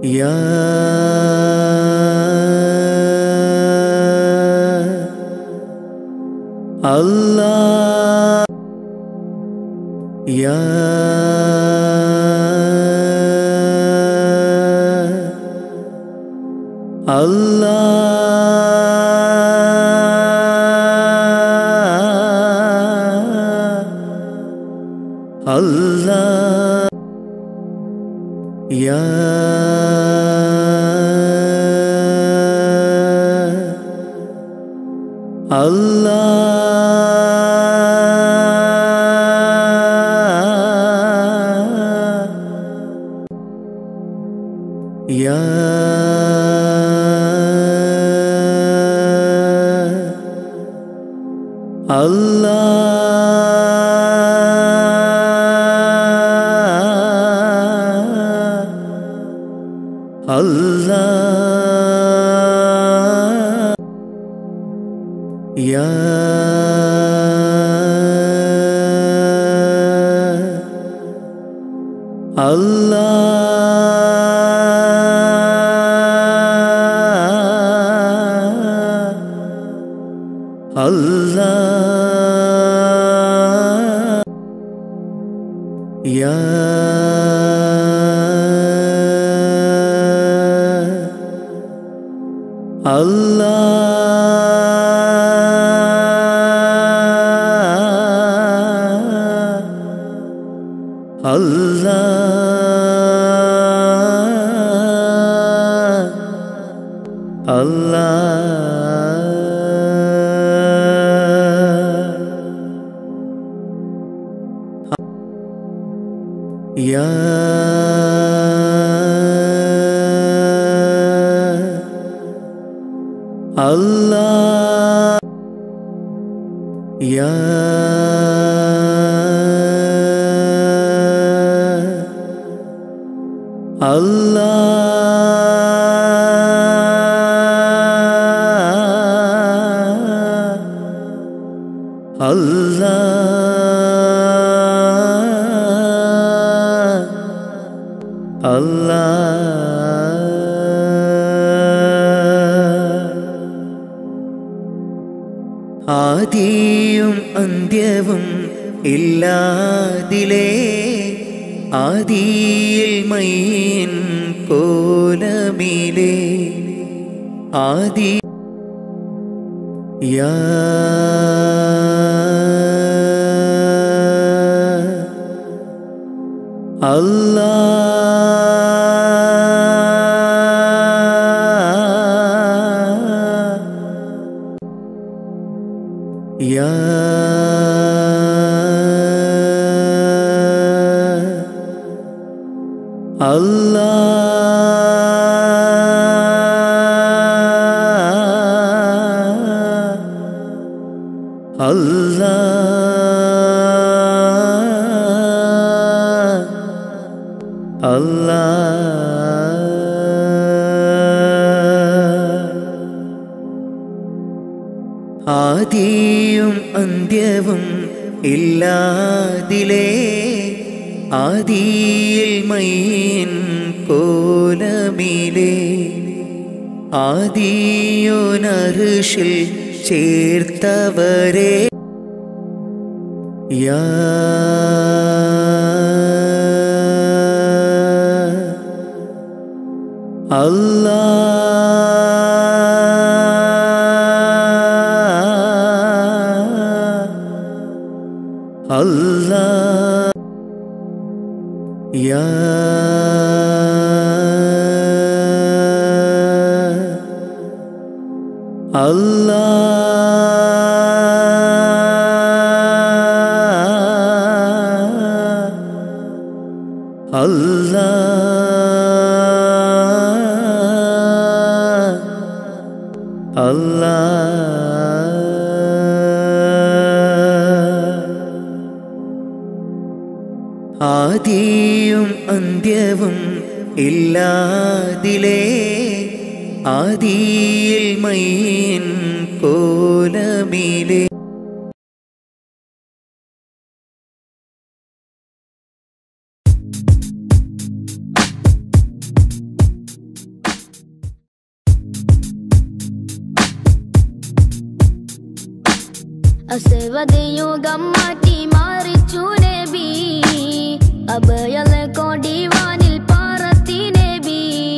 يا الله يا الله الله يا الله يا الله الله يا الله الله يا الله الله الله يا الله يا الله الله الله ആദിയും അന്ത്യവും ഇല്ലാതിലേ ആദിയിൽ മൈൻ കോലമിലേ ആദി യാ അല്ലാ يا الله الله الله ആദിയും അന്ത്യവും ഇല്ലാതിലേ ആദിയിൽ മൈൻ കോലമിലേ ആദിയോനറുഷിൽ ചേർത്തവരെ യാ الله الله يا الله الله الله ആദിയും അന്ത്യവും ഇല്ലാതിലേ ആദിയിൽ മൈൻ കോലമിലേ അസവതയുഗം മാറ്റി മാറിച്ചു നബി അഭയല കൊടിവാനിൽ പാറത്തി നബി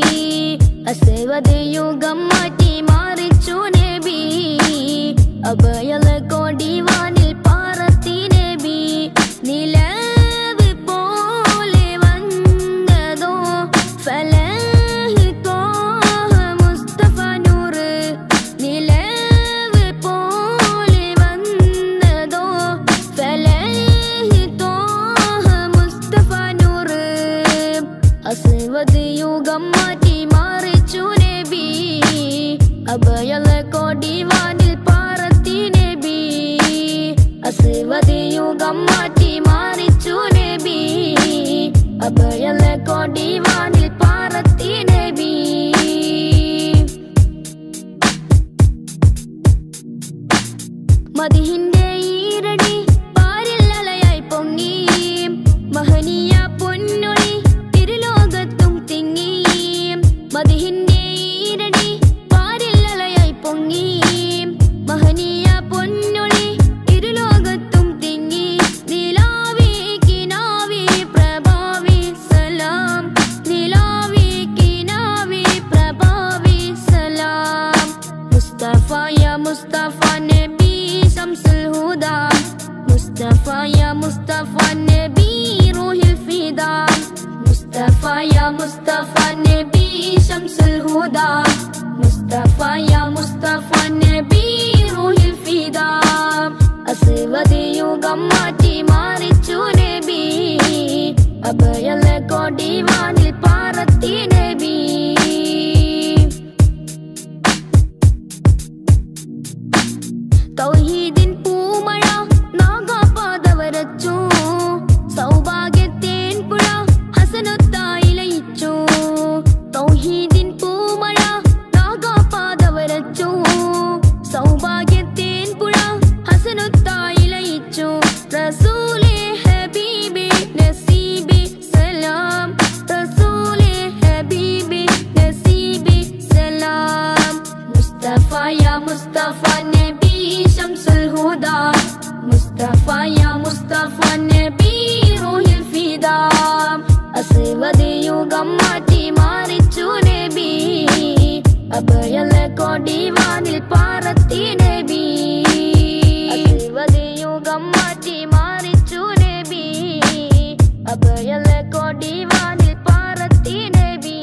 അസവതയുഗം മാറ്റി മാറിച്ചു നബി അഭയല കൊടിവാനിൽ പാറത്തി നബി നിലവ് പോലെ വന്നതോ ഫലഹ് തോഹ മുസ്തഫ നൂറ് നിലവ് പോലെ വന്നതോ ഫലഹ് തോഹ മുസ്തഫ നൂറ് അസ്വദ് യുഗം മാറ്റി മാറിച്ചു നബി അഭയല കൊടിവാനിൽ പാറത്തി നബി അസ്വദ് യുഗം മാറ്റി മാറിച്ചു നബി അഭയല കൊടിവാനിൽ പാറത്തി നബി മതിഹിന്റെ ഈരടി പാരിൽ അലയായി പൊങ്ങി മഹനീയ പൊന്നൊളി തിരുലോകത്തും തിങ്ങി മതിഹിന്റെ ഈരടി പാരിൽ അലയായി പൊങ്ങി മഹനീയ പൊന്നൊളി തിരുലോകത്തും തിങ്ങി നിലാവി കിനാവി പ്രഭാവി സലാം നിലാവി കിനാവി പ്രഭാവി സലാം മുസ്തഫ യാ മുസ്തഫ നബി ശംസുൽ ഹുദ മുസ്തഫ യാ മുസ്തഫ നബി റൂഹിൽ ഫിദ മുസ്തഫ യാ മുസ്തഫ നബി ശംസുൽ ഹുദ മുസ്തഫ യാ മുസ്തഫ നബി റൂഹിൽ ഫിദ അസ്വദ് യുഗം മാറ്റി മാറിച്ചു നബി അഭയല കൊടിവാനിൽ പാറത്തി നബി തൗഹീദിൻ പൂമഴ നാഗാപാത വരച്ചു സൗഭാഗ്യത്തേൻ പുഴ ഹസനത്തായി ലയിച്ചു തൗഹീദിൻ പൂമഴ നാഗാപാത വരച്ചു സൗഭാഗ്യത്തേൻ പുഴ ഹസനത്തായി ലയിച്ചു റസൂലേ ഹബീബി നസീബി സലാം റസൂലേ ഹബീബി നസീബി സലാം മുസ്തഫ യാ മുസ്തഫ നബി ശംസുൽ ഹുദ മുസ്തഫ യാ മുസ്തഫ നബി റൂഹിൽ ഫിദ അസ്വദ് യുഗം മാറ്റി മാറിച്ചു നബി അഭയല കൊടിവാനിൽ പാറത്തി നബി അസ്വദ് യുഗം മാറ്റി മാറിച്ചു നബി അഭയല കൊടിവാനിൽ പാറത്തി നബി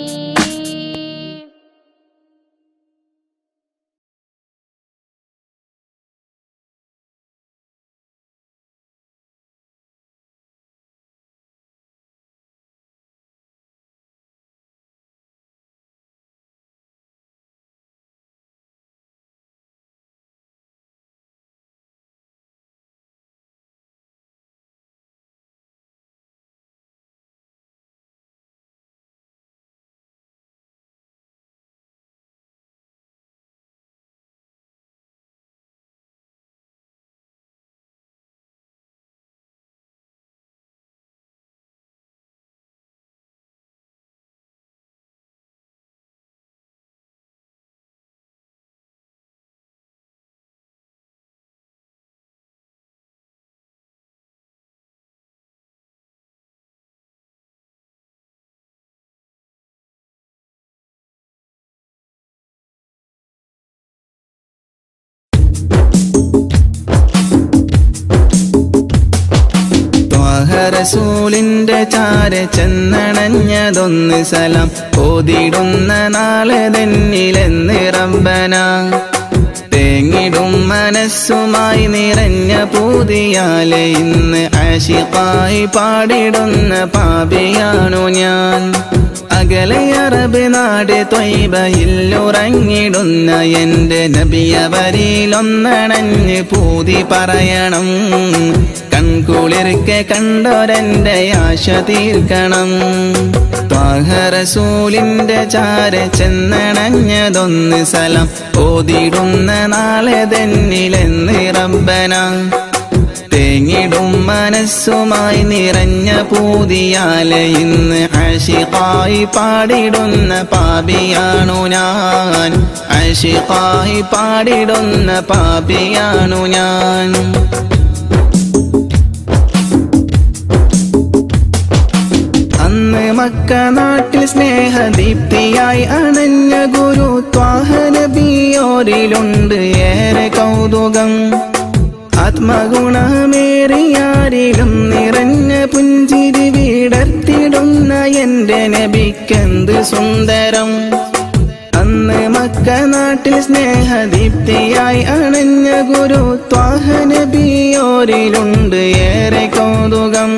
റസൂലിന്റെ ചാര ചെന്നണഞ്ഞതൊന്ന് സലം ഓതിടുന്ന നാളെ തന്നിലെന്ന് റബ്ബന തേങ്ങിടും മനസ്സുമായി നിറഞ്ഞ പൂതിയാലെ ഇന്ന് ആശിപ്പായി പാടിടുന്ന പാപിയാണു ഞാൻ അകലെ അറബ് നാട് തൊയ്ബയില്ലുറങ്ങിടുന്ന എന്റെ നബിയവരിലൊന്നണഞ്ഞ് പൂതി പറയണം കൺകുളിർക്കെ കണ്ടൊരെന്റെ ആശ തീർക്കണം ത്വാഹറസൂലിന്റെ ചാര ചെന്നണഞ്ഞതൊന്ന് സലം ഓതിടുന്ന നാളെ തന്നിലെന്ന് റബ്ബന തേങ്ങിടും മനസ്സുമായി നിറഞ്ഞ പൂതിയാലെ ഇന്ന് അഷിഖായി പാടിടുന്ന പാപിയാണു ഞാൻ അഷിഖായി പാടിടുന്ന പാപിയാണു ഞാൻ അന്ന് മക്ക നാട്ടിൽ സ്നേഹദീപ്തിയായി അണഞ്ഞ ഗുരു ത്വാഹനബിയോരിലുണ്ട് ഏറെ കൗതുകം ആത്മഗുണമേറിയാരിലും നിറഞ്ഞ പുഞ്ചിരി വീടർത്തിടുന്ന എന്റെ നബിക്കെന്ത് സുന്ദരം അന്ന് മക്ക നാട്ടിൽ സ്നേഹദീപ്തിയായി അണഞ്ഞ ഗുരു ത്വാഹനബിയോരിലുണ്ട് ഏറെ കൗതുകം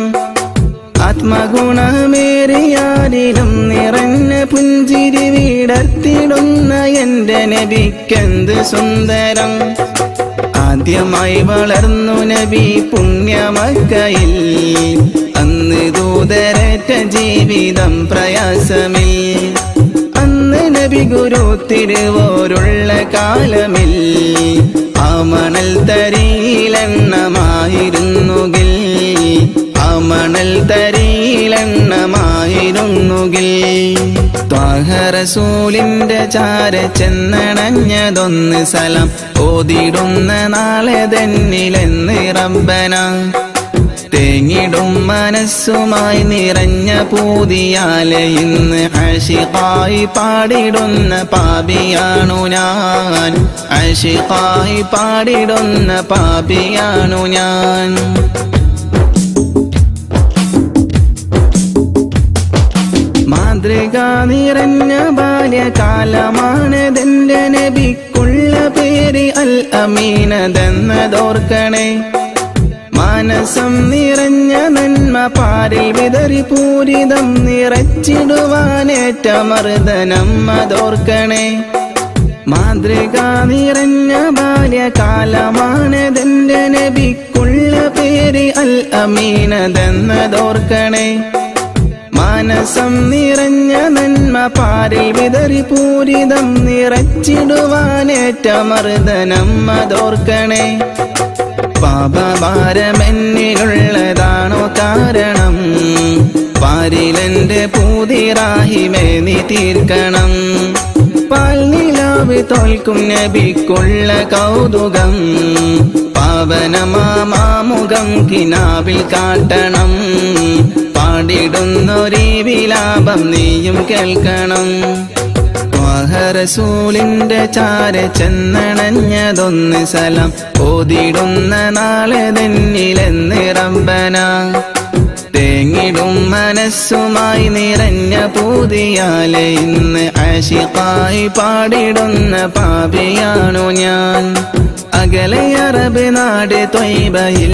ആത്മഗുണമേറിയാരിലും നിറഞ്ഞ പുഞ്ചിരി വീടർത്തിടുന്ന എന്റെ നബിക്കെന്ത് സുന്ദരം ആദ്യമായി വളർന്നു നബി പുണ്യമക്കയിൽ അന്ന് ദൂതരറ്റ ജീവിതം പ്രയാസമിൽ അന്ന് നബി ഗുരു തിരുവോരുള്ള കാലമിൽ ആ മണൽ തരിയിലെണ്ണമായിരുന്നുകിൽ ആ മണൽ തരിയിലെണ്ണമായിരുന്നുകിൽ ത്വാഹറസൂലിന്റെ ചാര ചെന്നണഞ്ഞതൊന്ന് സലം ഓതിടുന്ന നാളെ തന്നിലെന്ന് റബ്ബന തേങ്ങിടും മനസ്സുമായി നിറഞ്ഞ പൂതിയാലെ ഇന്ന് അഷിഖായി പാടിടുന്ന പാപിയാണു ഞാൻ അഷിഖായി പാടിടുന്ന പാപിയാണു ഞാൻ മാതൃക നിറഞ്ഞ ബാല്യകാലമാണതെന്റെ നബിക്കുള്ള പേര് അൽ അമീനതെന്നതോർക്കണേ മാനസം നിറഞ്ഞ നന്മ പാരിൽ വിതറി പൂരിതം നിറച്ചിടുവാനേറ്റ മർദ്ദനം അതോർക്കണേ മാതൃക നിറഞ്ഞ ബാല്യകാലമാണതെന്റെ നബിക്കുള്ള പേര് അൽ അമീനതെന്നതോർക്കണേ മാനസം നിറഞ്ഞ നന്മ പാരിൽ വിതറി പൂരിതം നിറച്ചിടുവാനേറ്റ മർദ്ദനം അതോർക്കണേ പാപഭാരമെന്നിലുള്ളതാണോ കാരണം പാരിലെന്റെ പൂതിറാഹിമേ നീ തീർക്കണം പാൽ നിലാവ് തോൽക്കും നബിക്കുള്ള കൗതുകം പാവനമാമുഖം കിനാവിൽ കാട്ടണം പാടിടുന്നൊരീ വിലാപം നീയും കേൾക്കണം റസൂലിന്റെ ചാര ചെന്നണഞ്ഞതൊന്ന് സലം ഓതിടുന്ന നാളെ തന്നിലെന്ന് റബ്ബന തേങ്ങിടും മനസ്സുമായി നിറഞ്ഞ പൂതിയാലെ ഇന്ന് അഷിഖായി പാടിടുന്ന പാപിയാണു ഞാൻ അകലെ അറബ് നാട് തൊയ്ബയിൽ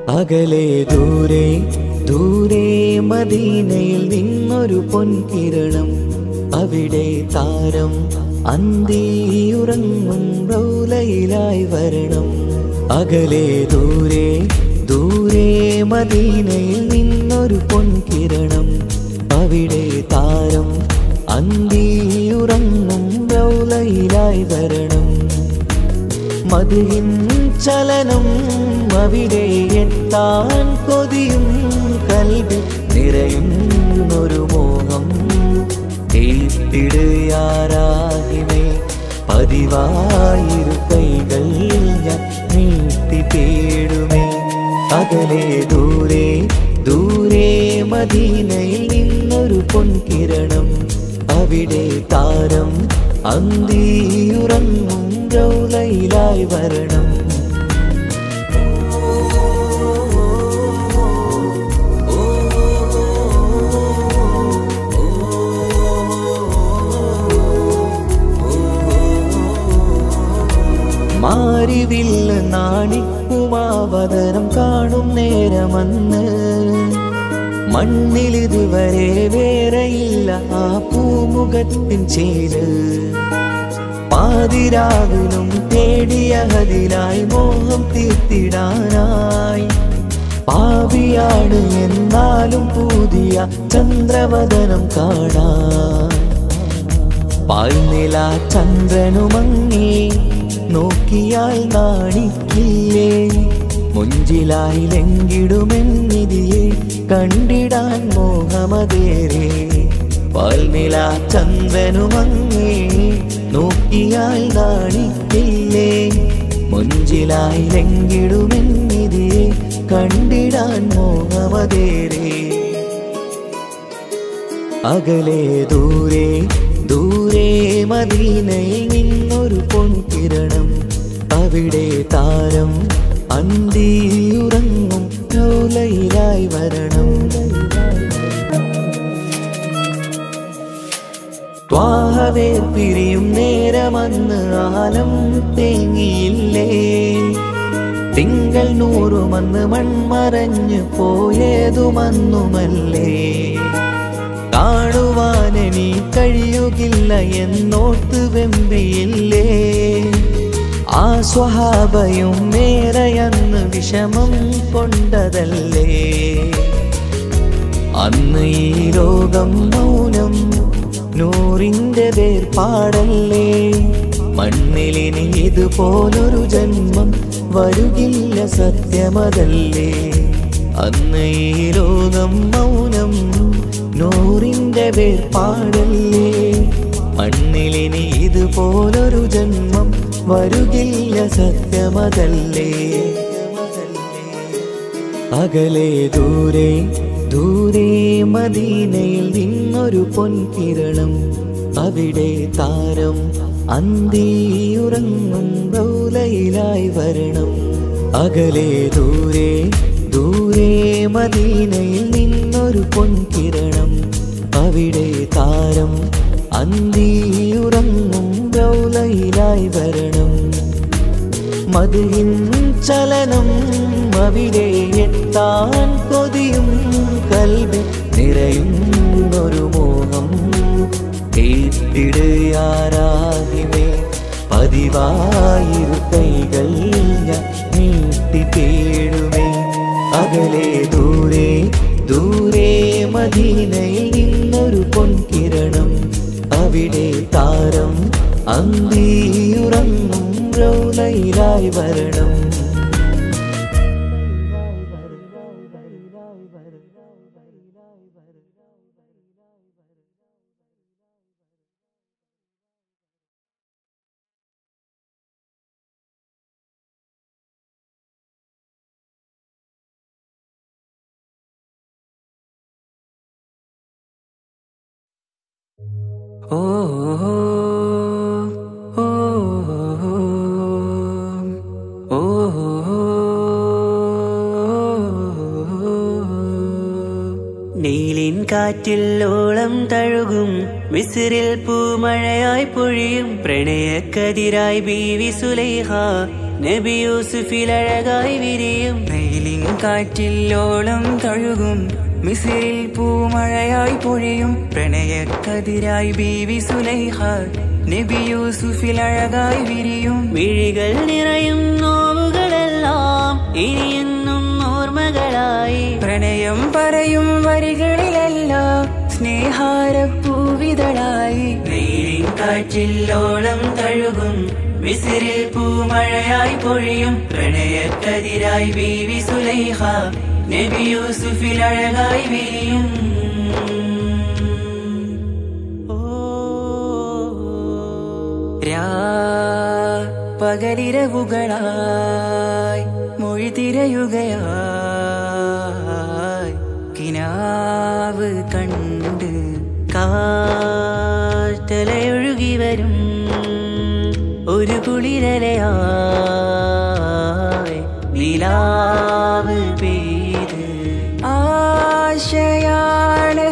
അകലെ ദൂരെ ദൂരെ മദീനയിൽ നിന്നൊരു പൊൻകിരണം അവിടെ താരം അന്തിയുറങ്ങും റൗലയിലായി വരണം അകലെ ദൂരെ ദൂരെ മദീനയിൽ നിന്നൊരു പൊൻകിരണം അവിടെ താരം അന്തിയുറങ്ങും റൗലയിലായി വരണം മതിയിൻ ചലനം അവിടെ എത്താൻ കൊതിയും കൽവി നിറയുന്നൊരു മോഹം ഏത്തിടുയാരാകിമേ പതിവായിരു കൈകൾ ഞാൻ നീട്ടി തേടുമേ അകലെ ദൂരെ ദൂരെ മദീനയിൽ നിന്നൊരു പൊൻകിരണം അവിടെ താരം അന്തിയുറങ്ങും റൗലയിലായി വരണം മാരിവില്ല് നാണിക്കുമാവതനം കാണും നേരമന്ന് മണ്ണിലിതുവരെ വേറെയില്ല ആ പൂമുഖത്തിൻ ചേര് പാതിരാവിലും തേടിയ ഹതിലായി മോഹം തീർത്തിടാനായി പാവിയാണ് എന്നാലും പുതിയ ചന്ദ്രവദനം കാണാൻ പാൽനില ചന്ദ്രനുമങ്ങി നോക്കിയാൽ നാണിക്കില്ലേ മുഞ്ചിലായി ലങ്കിടുമെന്നിതിയെ കണ്ടിടാൻ മോഹമതേറെ പാൽനില ചന്ദ്രനുമങ്ങി നോക്കിയാൽ നാണിക്കില്ലേ മുഞ്ചിലായി ലങ്കിടുമെന്നിതിയെ കണ്ടിടാൻ മോഹമതേറെ അകലെ ദൂരെ ദൂരെ മദീനയിൽ നിന്നൊരു പൊൻകിരണം അവിടെ താരം അന്തിയുറങ്ങും ലോലയിലായി വരണം ത്വാഹവേ പിരിയും നേരമന്ന് ആലം തേങ്ങിയില്ലേ തിങ്കൾ നൂറുമന്ന് മൺമറഞ്ഞു പോയതുമന്നുമല്ലേ കാണുവാനെനി കഴിയുകില്ല എന്നോർത്ത് വെമ്പിയില്ലേ ആ സ്വഹാബയും മേറയന്ന് വിഷമം കൊണ്ടതല്ലേ അന്ന് ഈ ലോകം മൗനം നൂറിന്റെ വേർപാടല്ലേ മണ്ണിലിനി ഇതുപോലൊരു ജന്മം വരുകില്ല സത്യമതല്ലേ അന്ന് ഈ ലോകം മൗനം നൂറിന്റെ വേർപാടല്ലേ മണ്ണിലിനി ഇതുപോലൊരു ജന്മം വരുകില്ല സത്യമതല്ലേ അകലെ ദൂരെ ദൂരെ മദീനയിൽ നിന്നൊരു പൊൻകിരണം അവിടെ താരം അന്തിയുറങ്ങും റൗലയിലായി വരണം അകലെ ദൂരെ ദൂരെ മദീനയിൽ നിന്നൊരു പൊൻകിരണം അവിടെ താരം അന്തിയുറങ്ങും റൗലയിലായി വരണം മതിയിൻ ചലനം അവിടെ എത്താൻ കൊതിയും കൽവി നിറയുന്നൊരു മോഹം ഏറ്റിടുയാരാകിമേ പതിവായിരു കൈകൾ ഞാൻ നീട്ടി തേടുമേ അകലെ ദൂരെ ദൂരെ മദീനയിൽ നിന്നൊരു പൊൻകിരണം അവിടെ താരം അന്തിയുറങ്ങും റൗലയിലായി വരണം ഓ ഓ ഓ നീലിൻ കാറ്റിൽ ഓളം തഴുകും മിസിറിൽ പൂമഴയായി പൊഴിയും പ്രണയക്കതിരായി ബീവി സുലൈഹ നബി യൂസുഫിൽ അഴകായി വിരിയും വെയിലിൻ കാറ്റില്ലോളം തഴുകും മിസിറിൽ പൂമഴയായി പൊഴിയും പ്രണയക്കതിരായി ബീവി സുലൈഹ നബി യൂസുഫിൽ അഴകായി വിരിയും മിഴികൾ നിറയും നോവുകളെല്ലാം ഇനിയെന്നും ഓർമ്മകളായി പ്രണയം പറയും വരികളിലെല്ലാം സ്നേഹാരപ്പൂവിതളായി വെയിലിൻ കാറ്റില്ലോളം തഴുകും വിസിറിൽ പൂമഴയായി പൊഴിയും പ്രണയക്കതിരായി ബീവി സുലൈഹ നബി യൂസുഫിൽ അഴകായി വിരിയും രാ പകലിരവുകളായി മൊഴി തിരയുകയായി കിനാവ് കണ്ട് കാറ്റലയൊഴുകി വരും ഒരു കുളിരലയായി നിലാവ് പെയ്ത് ആശയാണ്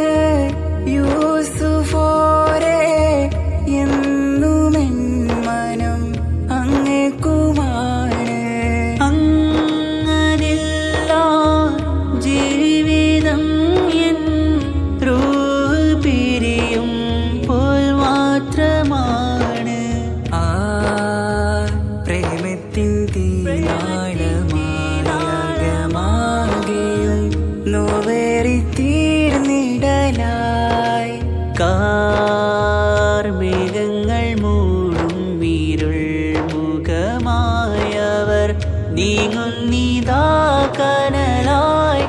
യൂസുഫോരെ എന്നുമെൻ മനം അങ്ങേക്കുമാണ് അങ്ങനില്ല ജീവിതം എൻ റൂഹ് പിരിയും പോൽ മാത്രമാണ് ആ പ്രേമത്തിൻ തീനാളമാകമാകെയും നോവേറി തീർന്നിടലായി കാർമേഘങ്ങൾ മൂടും വീരുൾ മുഖമായവർ നീങ്ങുന്നിതാ കനലായി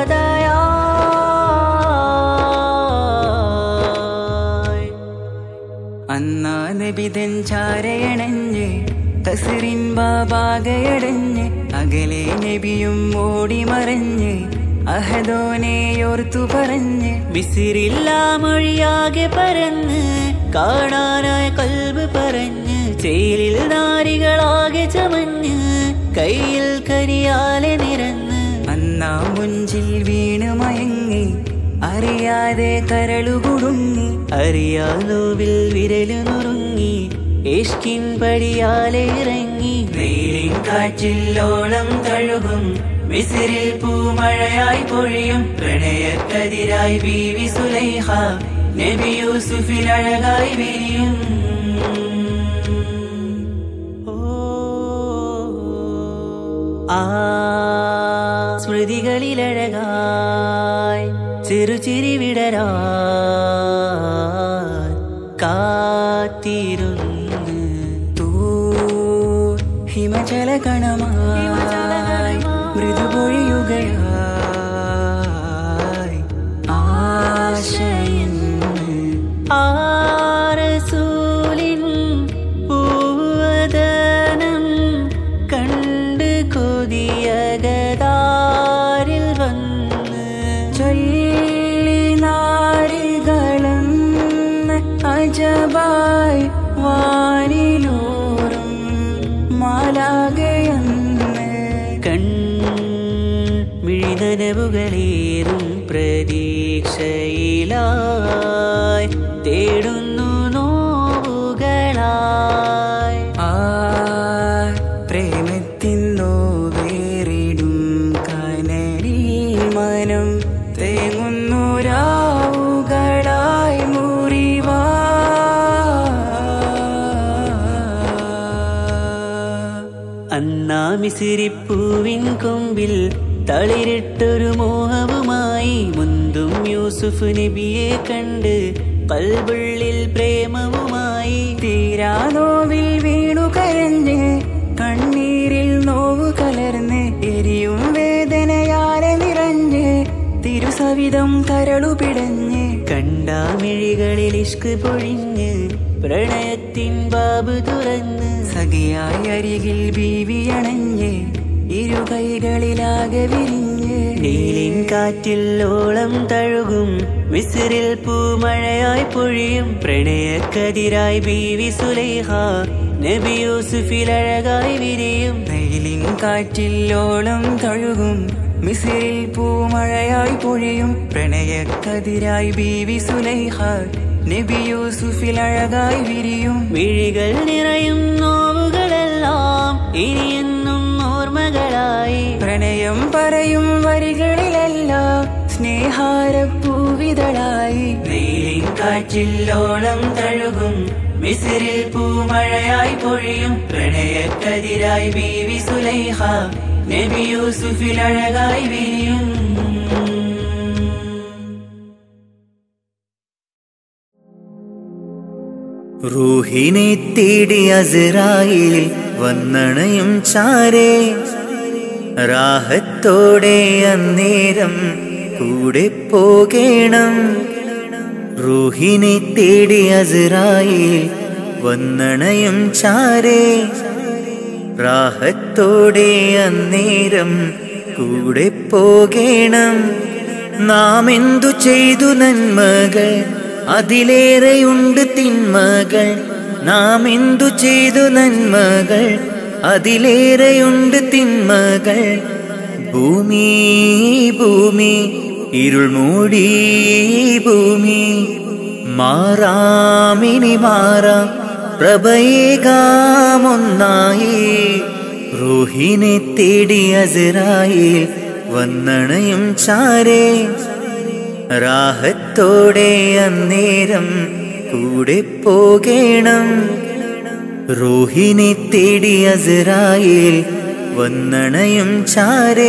കഥയായി അന്നാ നബിതൻ ചാരയണഞ്ഞ് തസിറിൻ ബാബാകയടഞ്ഞ് അകലെ നബിയും ഓടി മറഞ്ഞ് അഹദോനെയോർത്തു പറഞ്ഞ് മിസിറില്ല മൊഴിയാകെ പരന്ന് കാണാനായി കൽബ് പറഞ്ഞ് ചേലിൽ നാരികളാകെ ചമഞ്ഞ് കയ്യിൽ കരിയാലെ നിരന്ന് അന്നാ മുഞ്ചിൽ വീണ് മയങ്ങി അറിയാതെ കരളുകുടുങ്ങി അറിയാലോവിൽ വിരലു നുറുങ്ങി ഇഷ്കിൻ പടിയാലെ ഇറങ്ങി വെയിലിൻ കാറ്റില്ലോളം തഴുകും മിസിറിൽ പൂമഴയായി പൊഴിയും പ്രണയക്കതിരായി ബീവി സുലൈഹ നബി യൂസുഫിൽ അഴകായി വിരിയും ആ സ്മൃതികളിലഴകായി ചെറുചിരി വിടരാ കാത്തിരുന്ന് തൂ ഹിമചല കണമായി മൃദുപൊഴിയുകയായി ആശയെന്ന് ആരസൂലിൻ പൂവദനം കണ്ട് കൊതിയകതാരിൽ വന്ന് ചൊല്ലി നാരികളെന്ന് അജബായി വാനിലൂറും മാലാകയെന്ന് കൺ മിഴിനനവുകളേറും പ്രതീക്ഷയിലായി തേടുന്നു നോവുകളായി ആ പ്രേമത്തിൻ നോവേറിടും കനലിൽ മനം തേങ്ങുന്നു രാവുകളായി മുറിവാ അന്നാ മിസിരിപ്പൂവിൻ കൊമ്പിൽ തളിരിട്ടൊരു മോഹവുമായി മുന്തും യൂസുഫ് നബിയെ കണ്ട് കൽബുള്ളിൽ പ്രേമവുമായി തീരാ നോവിൽ വീണു കരഞ്ഞ് കണ്ണീരിൽ നോവ് കലർന്ന് എരിയും വേദനയാലെ നിറഞ്ഞ് തിരുസവിധം കരളു പിടഞ്ഞ് കണ്ടാമിഴികളിൽ ഇഷ്ക് പൊഴിഞ്ഞ് പ്രണയത്തിൻ ബാബ് തുറന്ന് സഖിയായി അരികിൽ ബീവി അണഞ്ഞ് ഇരു കൈകളിലാകെ വിരിഞ്ഞ് നീലിൻ കാറ്റിൽ ഓളം തഴുകും മിസിറിൽ പൂമഴയായി പൊഴിയും പ്രണയക്കതിരായി ബീവി സുലൈഹ നബി യൂസുഫിൽ അഴകായി വിരിയും വെയിലിൻ കാറ്റില്ലോളം തഴുകും മിസിറിൽ പൂമഴയായി പൊഴിയും പ്രണയക്കതിരായി ബീവി സുലൈഹ നബി യൂസുഫിൽ അഴകായി വിരിയും മിഴികൾ നിറയും നോവുകളെല്ലാം ഇനിയെന്നും പ്രണയം പറയും വരികളിലെല്ലാം സ്നേഹാരപ്പൂവിതളായി വെയിലിൻ കാറ്റില്ലോളം തഴുകും മിസിറിൽ പൂമഴയായി പൊഴിയും പ്രണയക്കതിരായി ബീവി സുലൈഹ നബി യൂസുഫിൽ അഴകായി വിരിയും റൂഹിനെ തേടി അസറായിൽ വന്നണയും ചാരേ രാഹത്തോടെ അന്നേരം കൂടെ പോകേണം റൂഹിനെ തേടി അസറായിൽ വന്നണയും ചാരേ രാഹത്തോടെ അന്നേരം കൂടെ പോകേണം നാം എന്തു ചെയ്തു നന്മകൾ അതിലേറെയുണ്ട് തിന്മകൾ നാം എന്തു ചെയ്തു നന്മകൾ അതിലേറെയുണ്ട് തിന്മകൾ ഭൂമി ഭൂമി ഇരുൾ മൂടി ഭൂമി മാറാമിനി മാറാം പ്രഭയേകാമൊന്നായി റൂഹിനെ തേടി അസറായിൽ വന്നണയും ചാരേ രാഹത്തോടെ അന്നേരം കൂടെ പോകേണം റൂഹിനെ തേടി അസറായിൽ വന്നണയും ചാരേ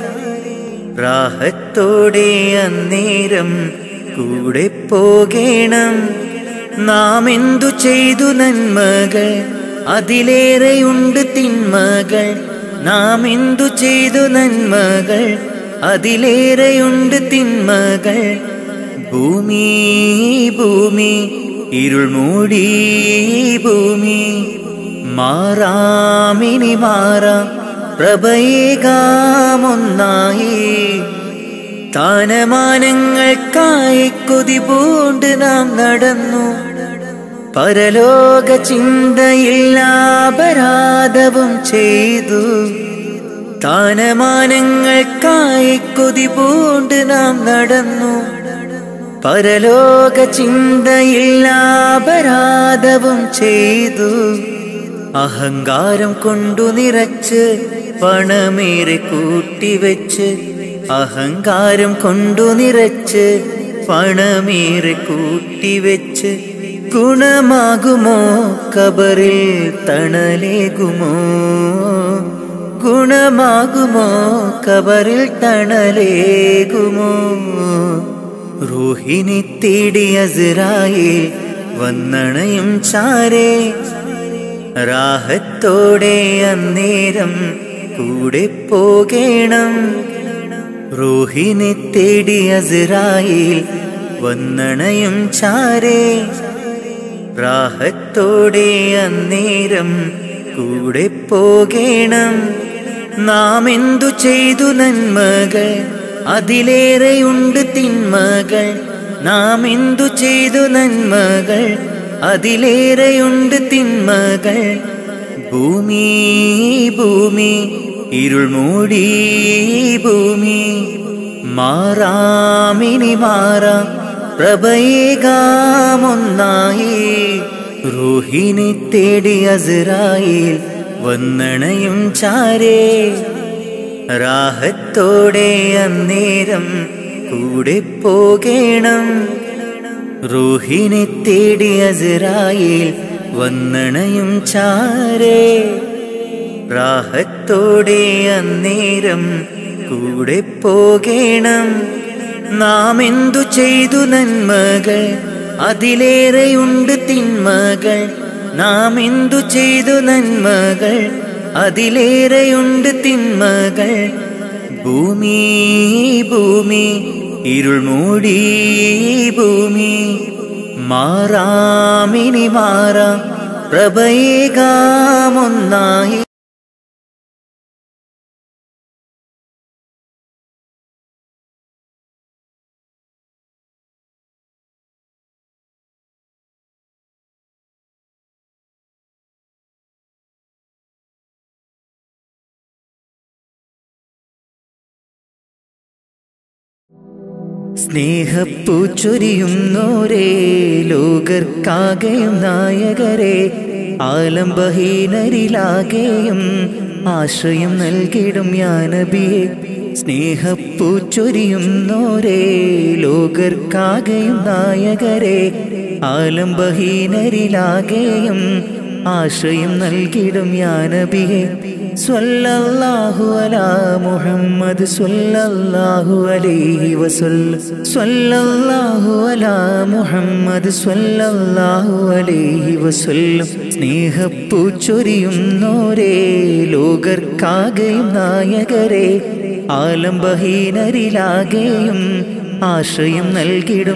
രാഹത്തോടെ അന്നേരം കൂടെ പോകേണം നാം എന്തു ചെയ്തു നന്മകൾ അതിലേറെയുണ്ട് തിന്മകൾ നാം എന്തു ചെയ്തു നന്മകൾ അതിലേറെയുണ്ട് തിന്മകൾ ഭൂമി ഭൂമി ഇരുൾ മൂടി ഭൂമി മാറാമിനി മാറാം പ്രഭയേകാമൊന്നായി താനമാനങ്ങൾക്കായി കൊതി പൂണ്ട് നാം നടന്നു പരലോക ചിന്തയില്ലാപരാധവും ചെയ്തു താനമാനങ്ങൾക്കായി കൊതി പൂണ്ട് നാം നടന്നു പരലോക ചിന്തയില്ലാപരാധവും ചെയ്തു അഹങ്കാരം കൊണ്ടു നിറച്ച് പണമേറെ കൂട്ടിവെച്ച് അഹങ്കാരം കൊണ്ടു നിറച്ച് പണമേറെ കൂട്ടിവെച്ച് ഗുണമാകുമോ കബറിൽ തണലേകുമോ ഗുണമാകുമോ കബറിൽ തണലേകുമോ റൂഹിനി തേടി അസറായി വന്നണയും ചാരേ രാഹത്തോടെ അന്നേരം കൂടെ പോകേണം റൂഹിനെ തേടി അസറായിൽ വന്നണയും ചാരേ രാഹത്തോടെ അന്നേരം കൂടെ പോകേണം നാം എന്തു ചെയ്തു നന്മകൾ അതിലേറെയുണ്ട് തിന്മകൾ നാം എന്തു ചെയ്തു നന്മകൾ അതിലേറെയുണ്ട് തിന്മകൾ ഭൂമി ഭൂമി ഇരുൾ മൂടി ഭൂമി മാറാമിനി മാറാം പ്രഭയേകാമൊന്നായി റൂഹിനെ തേടി അസറായിൽ വന്നണയും ചാരേ രാഹത്തോടെ അന്നേരം കൂടെ പോകേണം റൂഹിനെ തേടി അസറായിൽ വന്നണയും ചാരേ രാഹത്തോടെ അന്നേരം കൂടെ പോകേണം നാം എന്തു ചെയ്തു നന്മകൾ അതിലേറെയുണ്ട് തിന്മകൾ നാം എന്തു ചെയ്തു നന്മകൾ അതിലേറെയുണ്ട് തിന്മകൾ ഭൂമി ഭൂമി ഇരുൾ മൂടി ഭൂമി മാറാമിനി മാറാം പ്രഭയേകാമൊന്നായി സ്നേഹപ്പൂ ചൊരിയുന്നോരേ ലോകർക്കാകെയും നായകരെ ആലംബഹീനരിലാകെയും ആശ്രയം നൽകിടും യാനബിയെ സ്നേഹപ്പൂച്ചൊരിയുന്നോരേ ലോകർക്കാകെയും നായകരെ ആലംബഹീനരിലാകെയും ആശ്രയം നൽകിടും യാനബിയെ സ്വല്ലല്ലാഹു അലാ മുഹമ്മദ് സ്വല്ലല്ലാഹു അലൈഹി വസല്ലം സ്വല്ലല്ലാഹു അലാ മുഹമ്മദ് സ്വല്ലല്ലാഹു അലൈഹി വസല്ലം സ്നേഹപ്പൂച്ചൊരിയുന്നോരേ ലോകർക്കാകെയും നായകരെ ആലംബഹീനരിലാകെയും ആശ്രയം നൽകിടും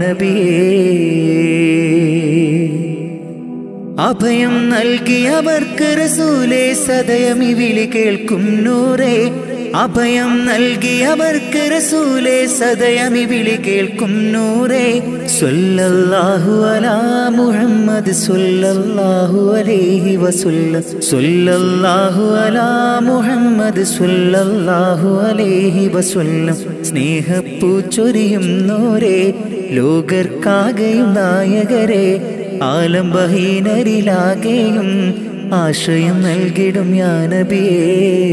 യാനബിയേ അഭയം നൽകിയവർക്ക് റസൂലേ സദയമി വിളി കേൾക്കും നൂറേ അഭയം നൽകിയവർക്ക് റസൂലേ സദയമി വിളി കേൾക്കും നൂറേ സ്വല്ലല്ലാഹു അലാ മുഹമ്മദ് സ്വല്ലല്ലാഹു അലൈഹി വസല്ലം സ്വല്ലല്ലാഹു അലാ മുഹമ്മദ് സ്വല്ലല്ലാഹു അലൈഹി വസല്ലം സ്നേഹപ്പൂച്ചൊരിയും നോരേ ലോകർക്കാകെയും നായകരെ ആലംബഹീനരിലാകെയും ആശ്രയം നൽകിടും യാനബിയേ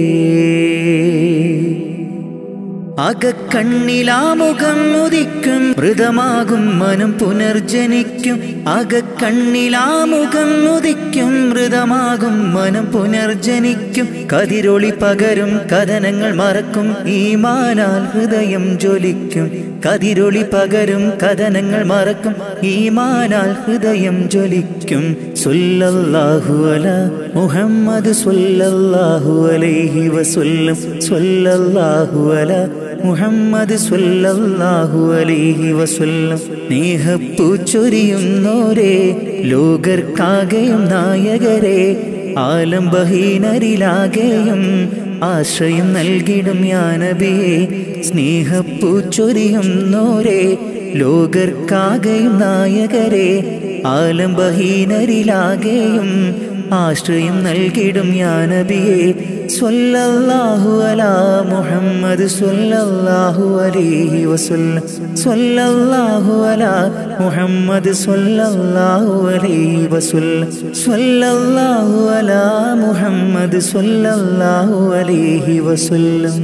അകക്കണ്ണിലാമുഖം ഉദിക്കും മൃതമാകും മനം പുനർജനിക്കും അകക്കണ്ണിലാമുഖം ഉദിക്കും മൃതമാകും മനം പുനർജനിക്കും കതിരൊളി പകരും കഥനങ്ങൾ മറക്കും ഈമാനാൽ ഹൃദയം ജ്വലിക്കും കതിരൊളി പകരും കഥനങ്ങൾ മറക്കും ഈമാനാൽ ഹൃദയം ജ്വലിക്കും സ്വല്ലല്ലാഹു അല മുഹമ്മദ് സ്വല്ലല്ലാഹു അലൈഹി വസല്ലം സ്വല്ലല്ലാഹു അല മുഹമ്മദ് സ്വല്ലല്ലാഹു അലൈഹി വസല്ലം സ്നേഹപ്പൂച്ചൊരിയുന്നോരേ ലോകർക്കാകെയും നായകരെ ആലംബഹീനരിലാകെയും ആശ്രയം നൽകിടും യാനബിയെ സ്നേഹപ്പൂച്ചൊരിയുന്നോരേ ലോകർക്കാകെയും നായകരെ ആലംബഹീനരിലാകെയും ആശ്രയം നൽകിടും യാനബിയെ സ്വല്ലല്ലാഹു അലാ മുഹമ്മദ് സ്വല്ലല്ലാഹു അലൈഹി വസല്ലം സ്വല്ലല്ലാഹു അലാ മുഹമ്മദ് സ്വല്ലല്ലാഹു അലൈഹി വസല്ലം സ്വല്ലല്ലാഹു അലാ മുഹമ്മദ് സ്വല്ലല്ലാഹു അലൈഹി വസല്ലം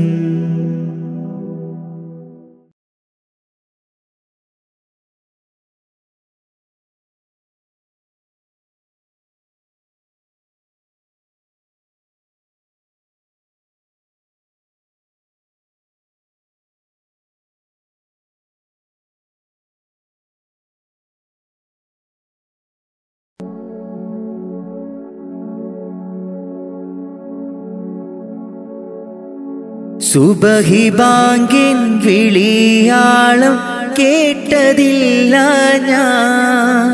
സുബഹി ബാങ്കിൻ വിളിയാളം കേട്ടതില്ല ഞാൻ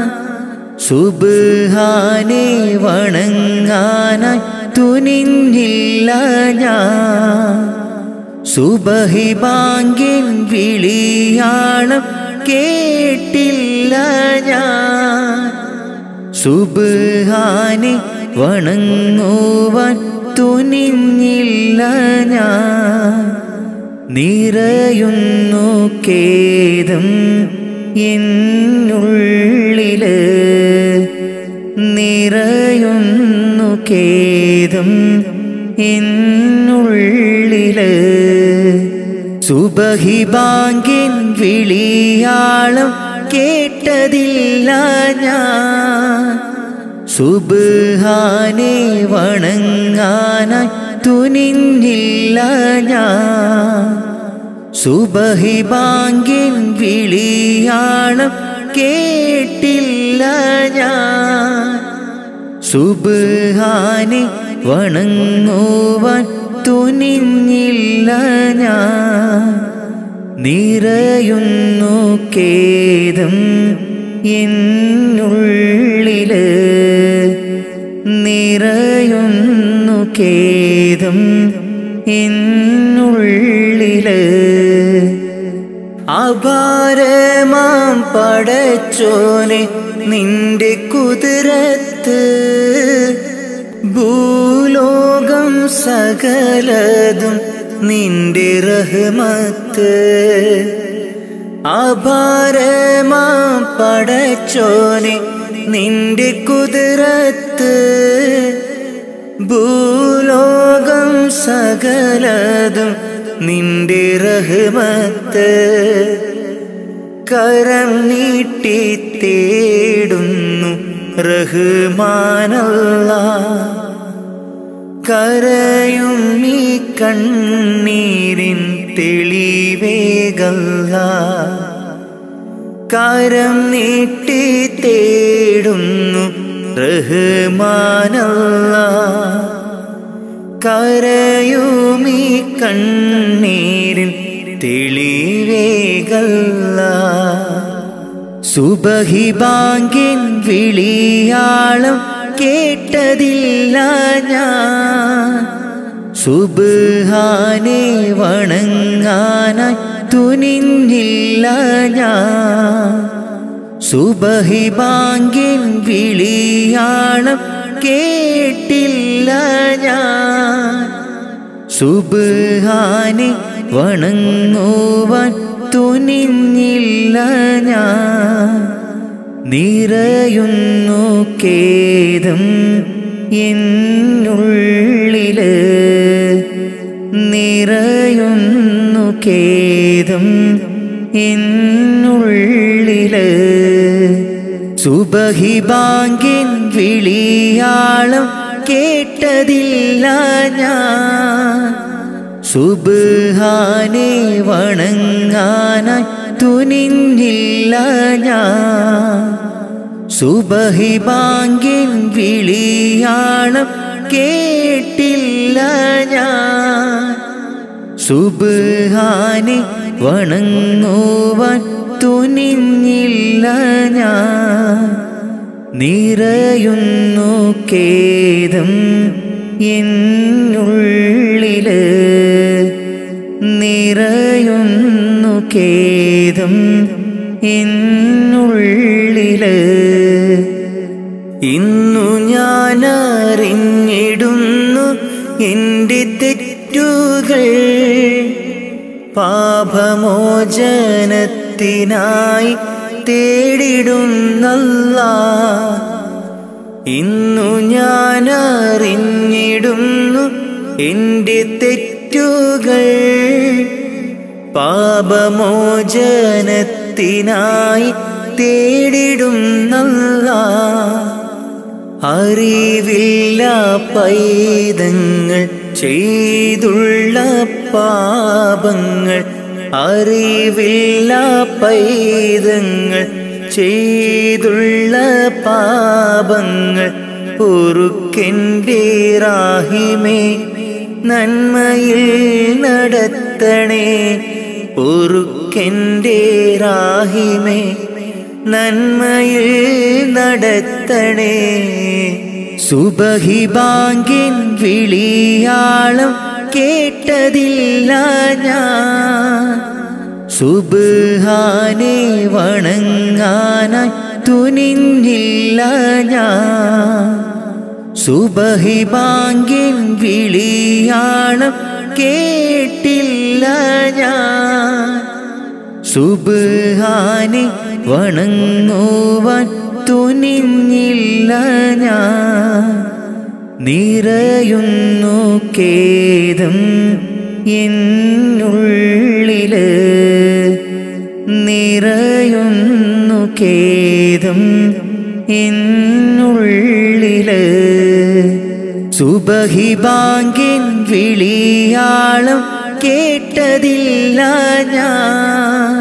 സുബാനെ വണങ്ങാനായി തുനിഞ്ഞില്ല ഞാൻ സുബഹി ബാങ്കിൻ വിളിയാളം കേട്ടില്ല ഞാൻ സുബാനെ വണങ്ങുവാൻ തുനിഞ്ഞില്ല ഞാൻ നിറയുന്നു കേദം എന്നുള്ളില് നിറയുന്നു കേദം എന്നുള്ളില് സുബഹി ബാങ്കിൻ വിളിയാളം കേട്ടതില്ല ഞാൻ സുബാനെ വണങ്ങാനായി തുനിഞ്ഞില്ല ഞാൻ സുബഹി ബാങ്കിൻ വിളിയാളം കേട്ടില്ല ഞാൻ സുബാനെ വണങ്ങുവാൻ തുനിഞ്ഞില്ല ഞാൻ നിറയുന്നു കേദം എന്നുള്ളില് നിറയുന്നു കേദം എന്നുള്ളില് അപാരമാം പടച്ചോനെ നിന്റെ കുതിരത്ത് ഭൂലോകം സകലതും നിന്റെ റഹ്മത്ത് അപാരമാം പടച്ചോനെ നിന്റെ കുതിരത്ത് ഭൂലോകം സകലതും നിന്റെ റഹ്മത്ത് കരം നീട്ടി തേടുന്നു റഹ്മാനല്ല കരയും ഈ കണ്ണീരിൻ തെളിവേകല്ല കരം നീട്ടി തേടുന്നു റഹ്മാനല്ല കരയുമീ കണ്ണീരിൻ തെളിവേകല്ല സുബഹി ബാങ്കിൻ വിളിയാളം കേട്ടതില്ല ഞാൻ സുബാനെ വണങ്ങാനായി തുനിഞ്ഞില്ല ഞാൻ സുബഹി ബാങ്കിൻ വിളിയാളം കേട്ടില്ല ഞാൻ സുബാനെ വണങ്ങുവാൻ തുനിഞ്ഞില്ല ഞാൻ നിറയുന്നു കേദം എന്നുള്ളില് നിറയുന്നു കേദം എന്നുള്ളില് സുബഹി ബാങ്കിൻ വിളിയാളം കേട്ടതില്ല ഞാൻ സുബാനെ വണങ്ങാനായി തുനിഞ്ഞില്ല ഞാൻ സുബഹി ബാങ്കിൻ വിളിയാളം കേട്ടില്ല ഞാൻ സുബാനെ വണങ്ങുവാൻ തുനിഞ്ഞില്ല ഞാൻ നിറയുന്നു കേദം എന്നുള്ളില് നിറയുന്നു കേദം എന്നുള്ളില് ഇന്നു ഞാൻ അറിഞ്ഞിടുന്നു എൻ്റെ തെറ്റുകൾ പാപമോചനത്തിനായി തേടിടുന്നല്ല ഇന്നു ഞാൻ അറിഞ്ഞിടുന്നു എൻ്റെ തെറ്റുകൾ പാപമോചനത്തിനായി തേടിടുന്നല്ല അറിവില്ല പൈതങ്ങൾ ചെയ്തുള്ള പാപങ്ങൾ അറിവില്ല പൈതങ്ങൾ ചെയ്തുള്ള പാപങ്ങൾ പൊറുക്കെൻ്റെ റാഹിമേ നന്മയിൽ നടത്തണേ പൊറുക്കെൻ്റെ റാഹിമേ നന്മയിൽ നടത്തണേ സുബഹി ബാങ്കിൻ വിളിയാളം കേട്ടതില്ല ഞാൻ സുബാനെ വണങ്ങാനായി തുനിഞ്ഞില്ല ഞാൻ സുബഹി ബാങ്കിൻ വിളിയാളം കേട്ടില്ല ഞാൻ സുബാനെ വണങ്ങുവാൻ തുനിഞ്ഞില്ല ഞാൻ നിറയുന്നു കേദം എന്നുള്ളില് നിറയുന്നു കേദം എന്നുള്ളില് സുബഹി ബാങ്കിൻ വിളിയാളം കേട്ടതില്ല ഞാൻ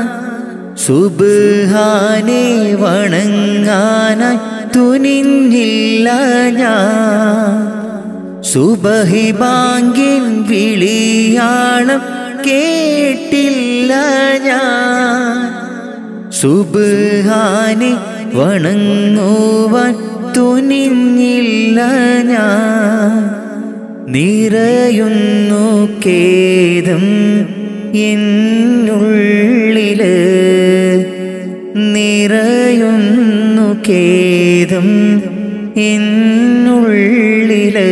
സുബാനെ വണങ്ങാനായി തുനിഞ്ഞില്ല ഞാൻ സുബഹി ബാങ്കിൻ വിളിയാളം കേട്ടില്ല ഞാൻ സുബാനെ വണങ്ങുവാൻ തുനിഞ്ഞില്ല ഞാൻ നിറയുന്നു കേദം എന്നുള്ളില് നിറയുന്നു കേദം എന്നുള്ളില്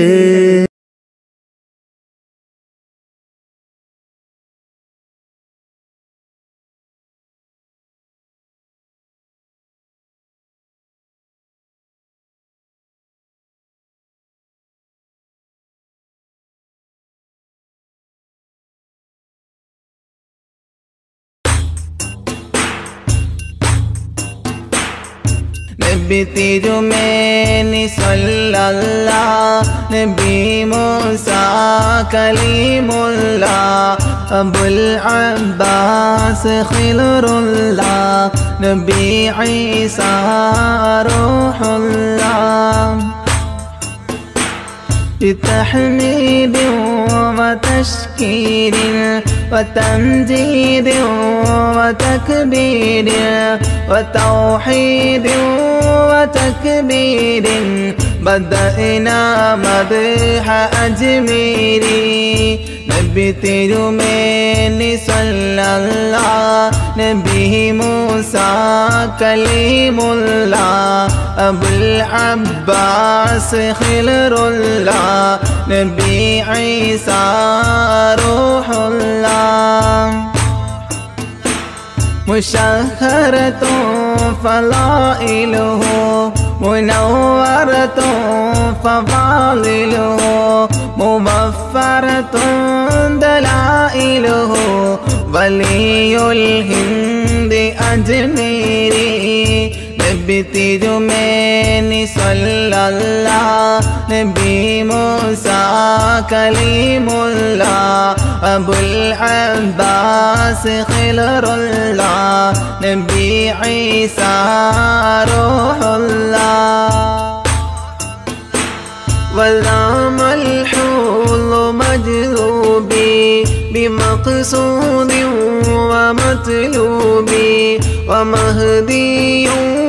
നബി തിരുമേനി സല്ലല്ല നബി മൂസ കലീമുല്ല അബുൽ അബ്ബാസ് ഖിലറുല്ല നബി ഈസ റൂഹുല്ല بتحميد وتشكير وتمجيد وتكبير وتوحيد وتكبير بدأنا مدح أجميري നബി തിരുമേനി സല്ലല്ല നബി മൂസ കലീമുല്ല അബുൽ അബ്ബാസ് ഖിലറുല്ല നബി ഈസ റൂഹുല്ല مشهرة فضائله منورة فضائله مبفرة دلائله ولي الهند أجميري നബി തിരുമേനി സല്ലല്ല നബി മൂസ കലീമുല്ല അബുൽ അബ്ബാസ് ഖിലറുല്ല നബി ഈസ റൂഹുല്ല والنعم الحول مجذوبي بمقصود ومطلوبي ومهدي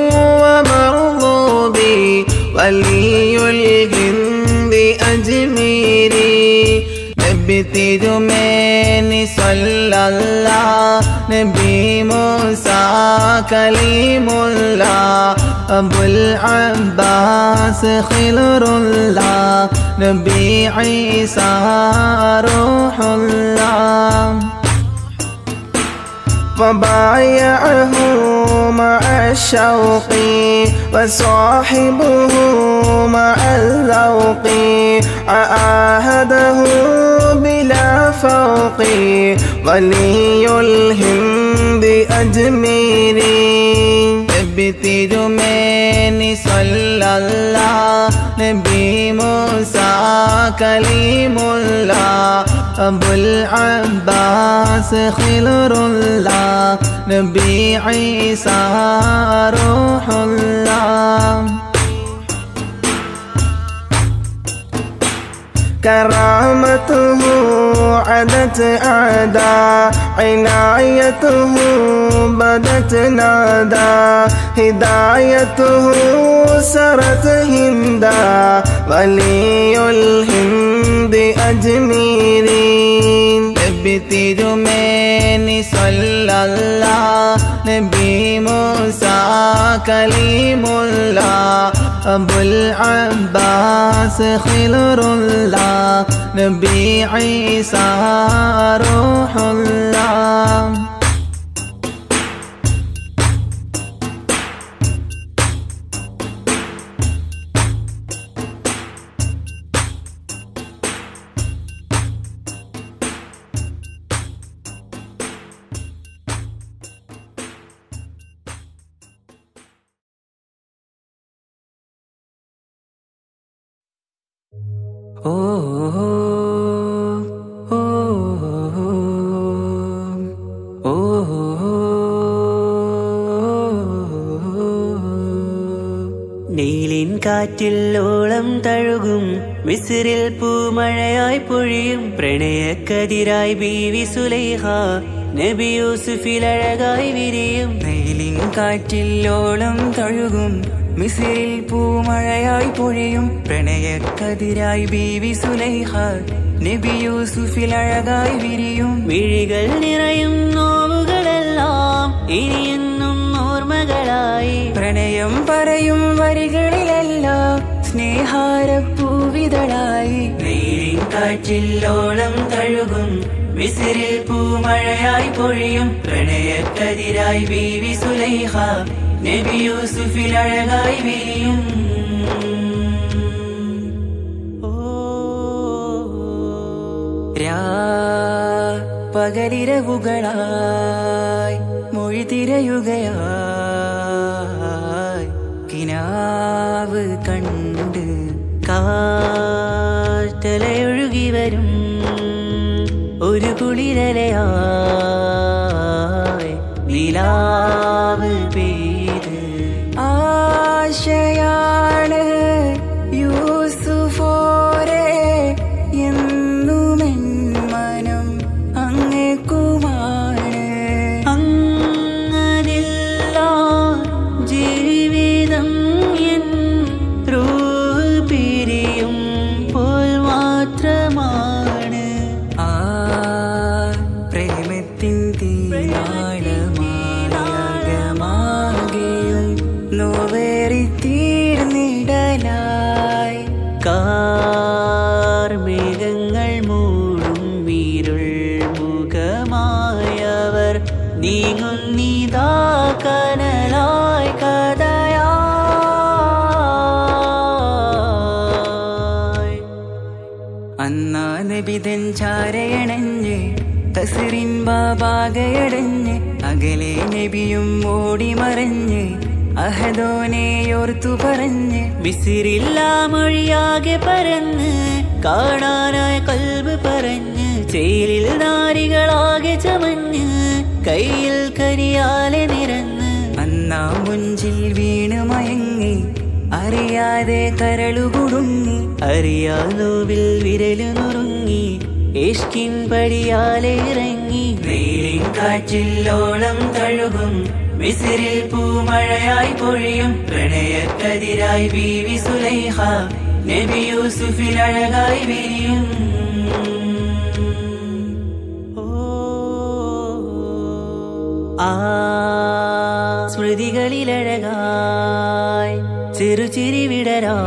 ومرضوبي ولي الهند أجميري നബി തിരുമേനി സല്ലല്ല നബി മൂസ കലീമുല്ല അബുൽ അബ്ബാസ് ഖിലറുല്ല നബി ഈസ റൂഹുല്ല وبايعه مع الشوق وصاحبه مع الذوق عاهده بلا فوق ولي الهند أجميري നബി തിരുമേനി സല്ലല്ല നബി മൂസ കലീമുല്ല അബുൽ അബ്ബാസ് ഖിലറുല്ല നബി ഈസ റൂഹുല്ല كرامته عدت أعداء عنايته بدت نادى هدايته سرت هندا ولي الهند أجميرين നബി തിരുമേനി സല്ലല്ല നബി മൂസ കലീമുല്ല അബുൽ അബ്ബാസ് ഖിലറുല്ല നബി ഈസ റൂഹുല്ല ഓ ഓ ഓ നീലിൻ കാറ്റിൽ ഓളം തഴുകും മിസിറിൽ പൂമഴയായി പൊഴിയും പ്രണയക്കതിരായി ബീവി സുലൈഹ നബി യൂസുഫിൽ അഴകായി വിരിയും വെയിലിൻ കാറ്റില്ലോളം തഴുകും മിസിറിൽ പൂമഴയായി പൊഴിയും പ്രണയക്കതിരായി ബീവി സുലൈഹ നബി യൂസുഫിൽ അഴകായി വിരിയും മിഴികൾ നിറയും നോവുകളെല്ലാം ഇനിയെന്നും ഓർമ്മകളായി പ്രണയം പറയും വരികളിലെല്ലാം സ്നേഹാരപ്പൂവിതളായി വെയിലിൻ കാറ്റില്ലോളം തഴുകും വിസിരിൽ പൂമഴയായി പൊഴിയും പ്രണയക്കതിരായി ബീവി സുലൈഹ നബി യൂസുഫിൽ അഴകായി വിരിയും ഓ രാ പകലിരവുകളായി മൊഴി തിരയുകയായി കിനാ നിലാവ് കണ്ട് കാറ്റലയൊഴുകി വരും ഒരു കുളിരലയായി നിലാവ് പെയ്ത് ആശയാണ് യൂസുഫോരെ എന്നുമെൻ മനം അങ്ങേക്കുമാണ് അങ്ങനില്ല ജീവിതം എൻ റൂഹ് പിരിയും പോൽ മാത്രമാണ് ആ പ്രേമത്തിൻ തീരാളമാകമാകെയും നോവേറി തീർന്നിടലായി കാർമേഘങ്ങൾ മൂടും വീരുൾ മുഖമായവർ നീങ്ങുന്നിതാ കനലായി കഥയായി അന്നാ നബിതൻ ചാരയണഞ്ഞ് തസിറിൻ ബാബാകയടഞ്ഞ് അകലെ നബിയും ഓടി മറഞ്ഞ് അഹദോനെയോർത്തു പറഞ്ഞ് മിസിറില്ല മൊഴിയാകെ പരന്ന് കാണാനായ കൽബ് പറഞ്ഞ് ചേലിൽ നാരികളാകെ ചമഞ്ഞ് കയ്യിൽ കരിയാലെ നിരന്ന് അന്നാ മുഞ്ചിൽ വീണ് മയങ്ങി അറിയാതെ കരളുകുടുങ്ങി അറിയാലോവിൽ വിരലു നുറുങ്ങി ഇഷ്കിൻ പടിയാലെ ഇറങ്ങി വെയിലിൻ കാറ്റില്ലോളം തഴുകും മിസിരിൽ പൂമഴയായി പൊഴിയും പ്രണയക്കതിരായി ബീവി സുലൈഹ നബി യൂസുഫിൽ അഴകായി വിരിയും ആ സ്മൃതികളിലഴകായി ചെറുചിരി വിടരാ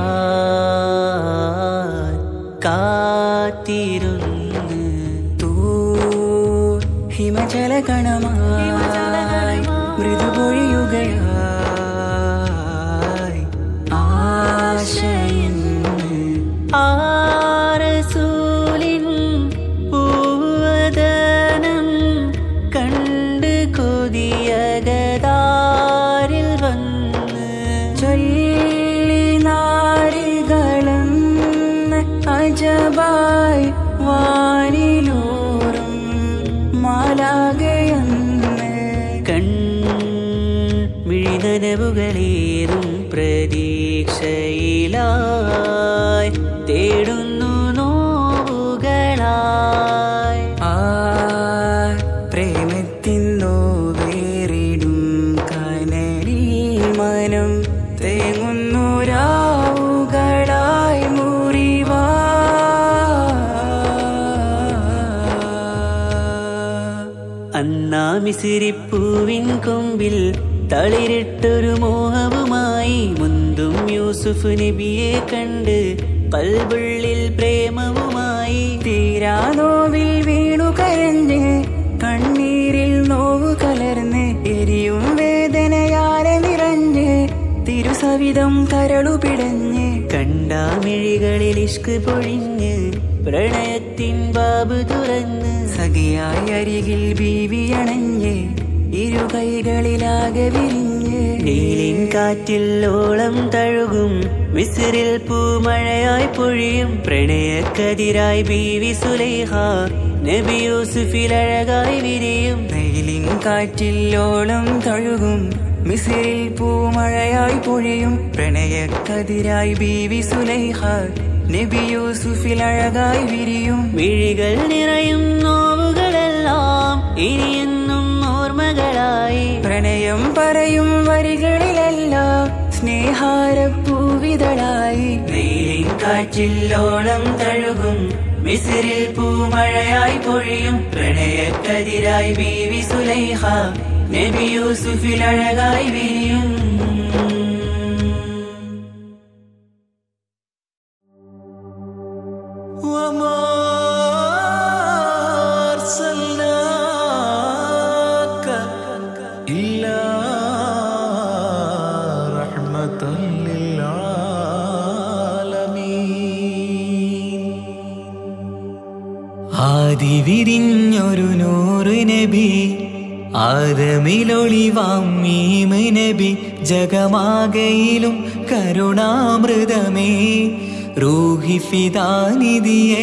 കാത്തിരുന്ന് തൂ ഹിമചല കണമായി മൃദുപൊഴിയുകയായി ആശയെന്ന് ആരസൂലിൻ പൂവദനം കണ്ട് കൊതിയകതാരിൽ വന്ന് ചൊല്ലി നാരികളെന്ന് അജബായി വാനിലൂറും മാലാകയെന്ന് കൺ മിഴിനനവുകളേറും പ്രതീക്ഷയിലായി തേടുന്നു നോവുകളായി ആ പ്രേമത്തിൻ നോവേറിടും കനലിൽ മനം തേങ്ങുന്നു രാവുകളായി മുറിവാ അന്നാ മിസിരിപ്പൂവിൻ കൊമ്പിൽ തളിരിട്ടൊരു മോഹവുമായി മുന്തും യൂസുഫ് നബിയെ കണ്ട് കൽബുള്ളിൽ പ്രേമവുമായി തീരാനോവിൽ വീണു കരഞ്ഞ് കണ്ണീരിൽ നോവ് കലർന്ന് എരിയും വേദനയാലെ നിറഞ്ഞ് തിരുസവിധം കരളു പിടഞ്ഞ് കണ്ടാമിഴികളിൽ ഇഷ്ക് പൊഴിഞ്ഞ് പ്രണയത്തിൻ ബാബ് തുറന്ന് സഖിയായി അരികിൽ ബീവി അണഞ്ഞ് ഇരു കൈകളിലാകെ വിരിഞ്ഞ് നീലിൻ കാറ്റിൽ ഓളം തഴുകും മിസിറിൽ പൂമഴയായി പൊഴിയും പ്രണയക്കതിരായി ബീവി സുലൈഹ നബി യൂസുഫിൽ അഴകായി വിരിയും നീലിൻ കാറ്റിൽ ഓളം തഴുകും മിസിറിൽ പൂമഴയായി പൊഴിയും പ്രണയക്കതിരായി ബീവി സുലൈഹ നബി യൂസുഫിൽ അഴകായി വിരിയും മിഴികൾ നിറയും നോവുകളെല്ലാം ഇനിയെന്നും ഓർമ്മകളായി പ്രണയം പറയും വരികളിലെല്ലാം സ്നേഹാരപ്പൂവിതളായി വെയിലിൻ കാറ്റില്ലോളം തഴുകും മിസിറിൽ പൂമഴയായി പൊഴിയും പ്രണയക്കതിരായി ബീവി സുലൈഹ നബി യൂസുഫിൽ അഴകായി വിരിയും وما أرسلناك إلا رحمة للعالمين ആദി വിരിഞ്ഞൊരു നൂറ് നബി ആദമിലൊളിവാം മീമ് നബി ജഗമാകയിലും കരുണാമൃതമേ റൂഹി ഫിദാനിധിയേ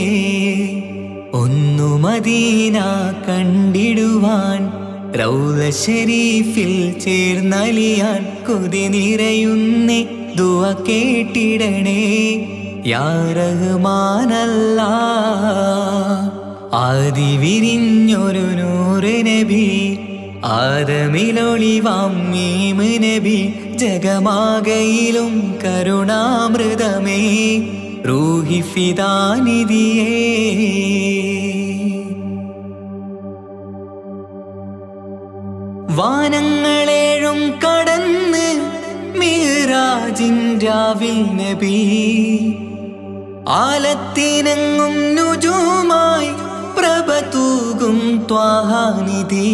ഒന്നു മദീന കണ്ടിടുവാൻ റൗല ഷരീഫിൽ ചേർന്നലിയാൻ കൊതി നിറയുന്നേ ദുവ കേട്ടിടണേ യാ റഹ്മാനല്ല ആദി വിരിഞ്ഞൊരു നൂറ് നബി ആദമിലൊളിവാം മീമ് നബി ജഗമാകയിലും കരുണാമൃതമേ റൂഹി ഫിദാനിധിയേ വാനങ്ങളേഴും കടന്ന് മീറാജിൻ രാവിൽ നബി ആലത്തിനങ്ങും നുജുമായി പ്രഭ തൂകും ത്വാഹാനിധി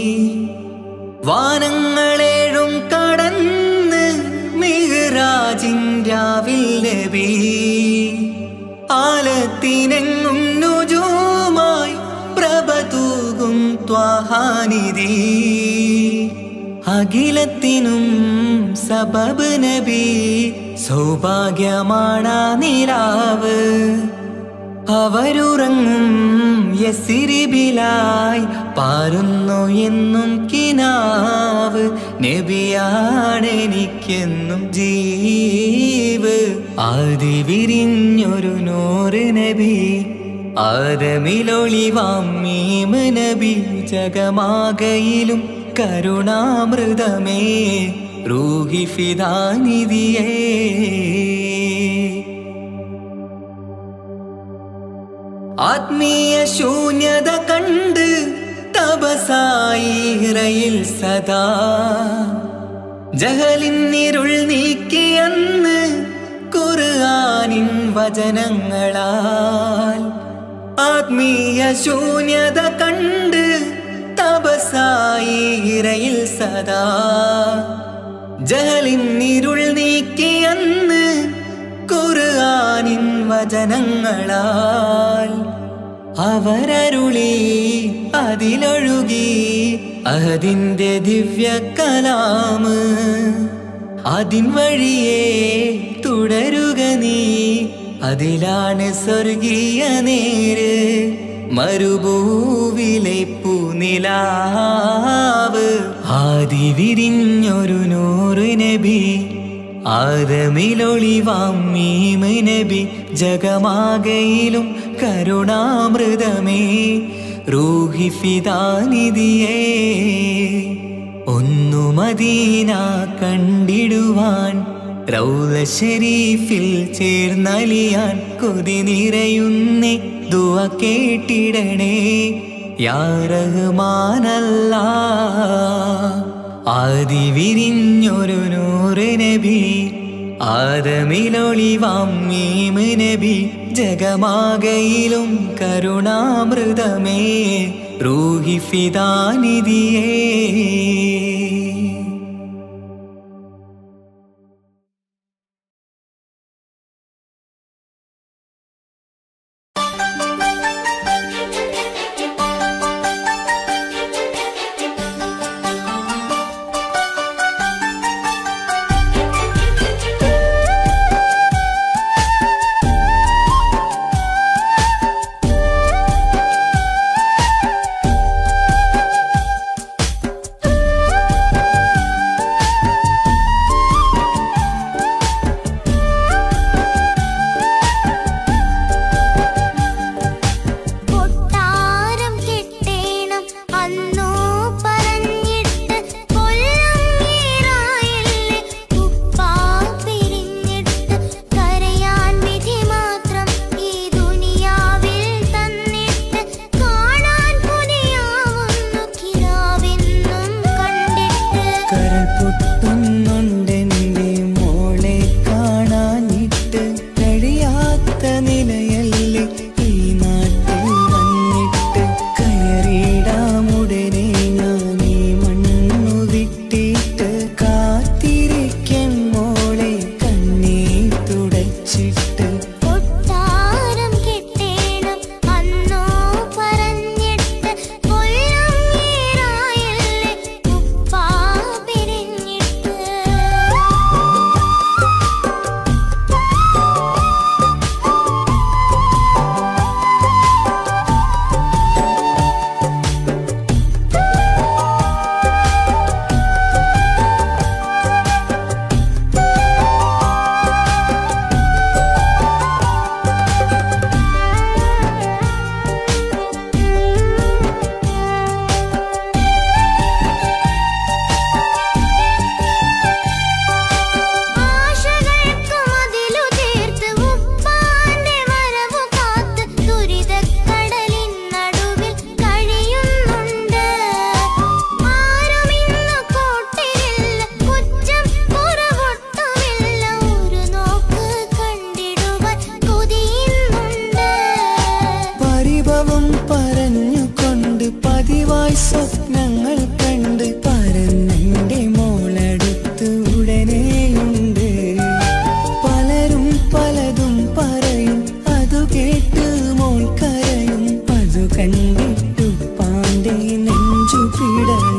വാനങ്ങളേഴും കടന്ന് മിഹ്റാജിൻ രാവിൽ നബി ആലത്തിനെങ്ങും നുജുമായി പ്രഭ തൂകും ത്വാഹാനിധി അഖിലത്തിനും സബബ് നബി സൗഭാഗ്യമാണ നിലാവ് അവരുറങ്ങും യസിരിബിലായി പാരുന്നു എന്നും കിനാവ് നബിയാണെനിക്കെന്നും ജീവ് ആദി വിരിഞ്ഞൊരു നൂറ് നബി ആദമിലൊളിവാം മീമ് നബി ജഗമാകയിലും കരുണാമൃതമേ റൂഹി ഫിദാനിധിയേ ആത്മീയ ശൂന്യത കണ്ട് തപസായി ഇറയിൽ സദാ ജഹലിന്നിരുൾ നീക്കിയന്ന് ഖുർആനിൻ വചനങ്ങളാൽ ആത്മീയ ശൂന്യത കണ്ട് തപസായി ഇറയിൽ സദാ ജഹലിന്നിരുൾ നീക്കിയന്ന് ഖുർആനിൻ വചനങ്ങളാൽ അവരരുളി അതിലൊഴുകി അതിൻ്റെ ദിവ്യ കലാമ് അതിൻ വഴിയേ തുടരുക നീ അതിലാണ് സ്വർഗീയ നേര് മരുഭൂവിലെ പൂനിലാവ് ആദി വിരിഞ്ഞൊരു നൂറ് നബി ആദമിലൊളിവാം മീമ് നബി ജഗമാകയിലും കരുണാമൃതമേ റൂഹി ഫിദാനിധിയേ ഒന്നു മദീന കണ്ടിടുവാൻ റൗല ഷരീഫിൽ ചേർന്നലിയാൻ കൊതി നിറയുന്നേ ദുവ കേട്ടിടണേ യാ റഹ്മാനല്ല ആദി വിരിഞ്ഞൊരു നൂറ് നബി ആദമിലൊളിവാം മീമ് നബി ജഗമാകയിലും കരുണാമൃതമേ റൂഹി ഫിദാനിധിയേ ും രാവും പറഞ്ഞുകൊണ്ട് പതിവായി സ്വപ്നങ്ങൾ കണ്ട് പരന്നെന്റെ മോളടുത്ത് ഉടനെയുണ്ട് പലരും പലതും പറയും അതു കേട്ട് മോൾ കരയും അതു കണ്ടിട്ടു പാണ്ഡെ നെഞ്ചു പിടയും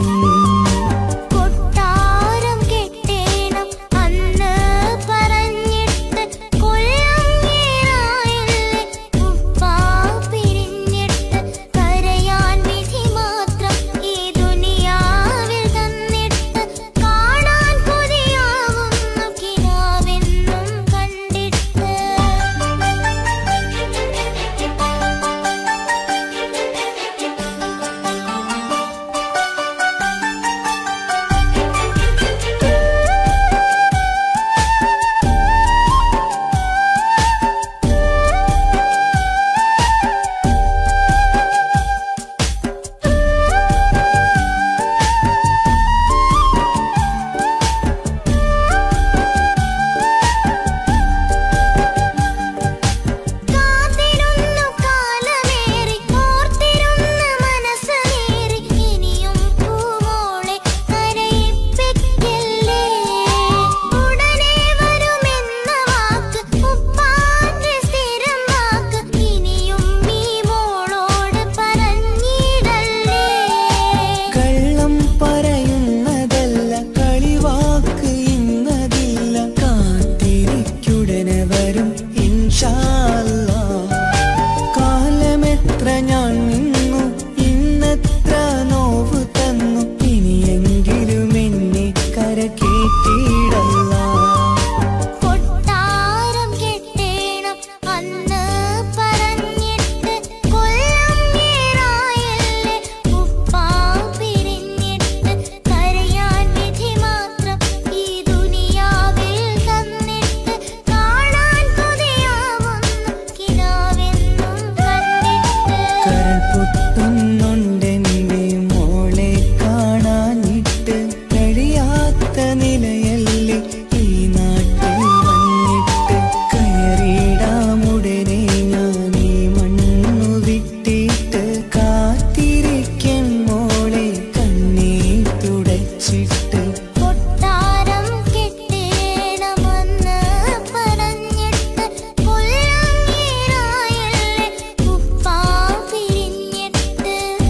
കൊട്ടാരം കെട്ടേണം അന്ന് പറഞ്ഞിട്ട് കൊല്ലം ഏറായില്ലേ ഉപ്പാ പിരിഞ്ഞിട്ട് കരയാൻ വിധി മാത്രം ഈ ദുനിയാവിൽ തന്നിട്ട് കാണാൻ കൊതിയാവുന്നു കിനാവെന്നും കണ്ടിട്ട് കാത്തിരുന്നു കാലമേറി ഓർത്തിരുന്ന മനസ്സേറി ഇനിയും പൂവോളെ കരയിപ്പിക്കല്ലേ ഉടനെ വരുമെന്ന വാക്ക് ഉപ്പാന്റെ സ്ഥിരം വാക്ക് ഇനിയും ഈ മോളോട് പറഞ്ഞിടല്ലേ കള്ളം പറയുന്നതല്ല കളിവാക്ക് ഇന്നതില്ല കാത്തിരിക്കുടനെ വരും ഇൻഷാല്ലാ കാലമെത്ര ഞാൻ നിന്നു ഇന്നെത്ര നോവ് തന്നു ഇനിയെങ്കിലും എന്നെ കരക്കേറ്റിടല്ല കൊട്ടാരം കെട്ടേണം അന്ന് പറഞ്ഞിട്ട് കൊല്ലം ഏറായല്ലേ ഉപ്പാ പിരിഞ്ഞിട്ട് കരയാൻ വിധി മാത്രം ഈ ദുനിയാവിൽ തന്നിട്ട് കാണാൻ കൊതിയാവുന്നു കിനാവെന്നും കണ്ടിട്ട് കരൾ പൊട്ടുന്നുണ്ടെന്റെ മോളെ കാണാനിട്ട് കഴിയാത്ത നിലയല്ലേ ഈ നാട്ടിൽ വന്നിട്ട് കയറിയിടാമുടനെ ഞാൻ ഈ മണ്ണു വിട്ടിട്ട് കാത്തിരിക്കും മോളെ കണ്ണീ തുടച്ചിട്ട് കൊട്ടാരം കെട്ടേണമെന്ന് പറഞ്ഞിട്ട് കൊല്ലം ഏറായല്ലേ ഉപ്പാ പിരിഞ്ഞിട്ട്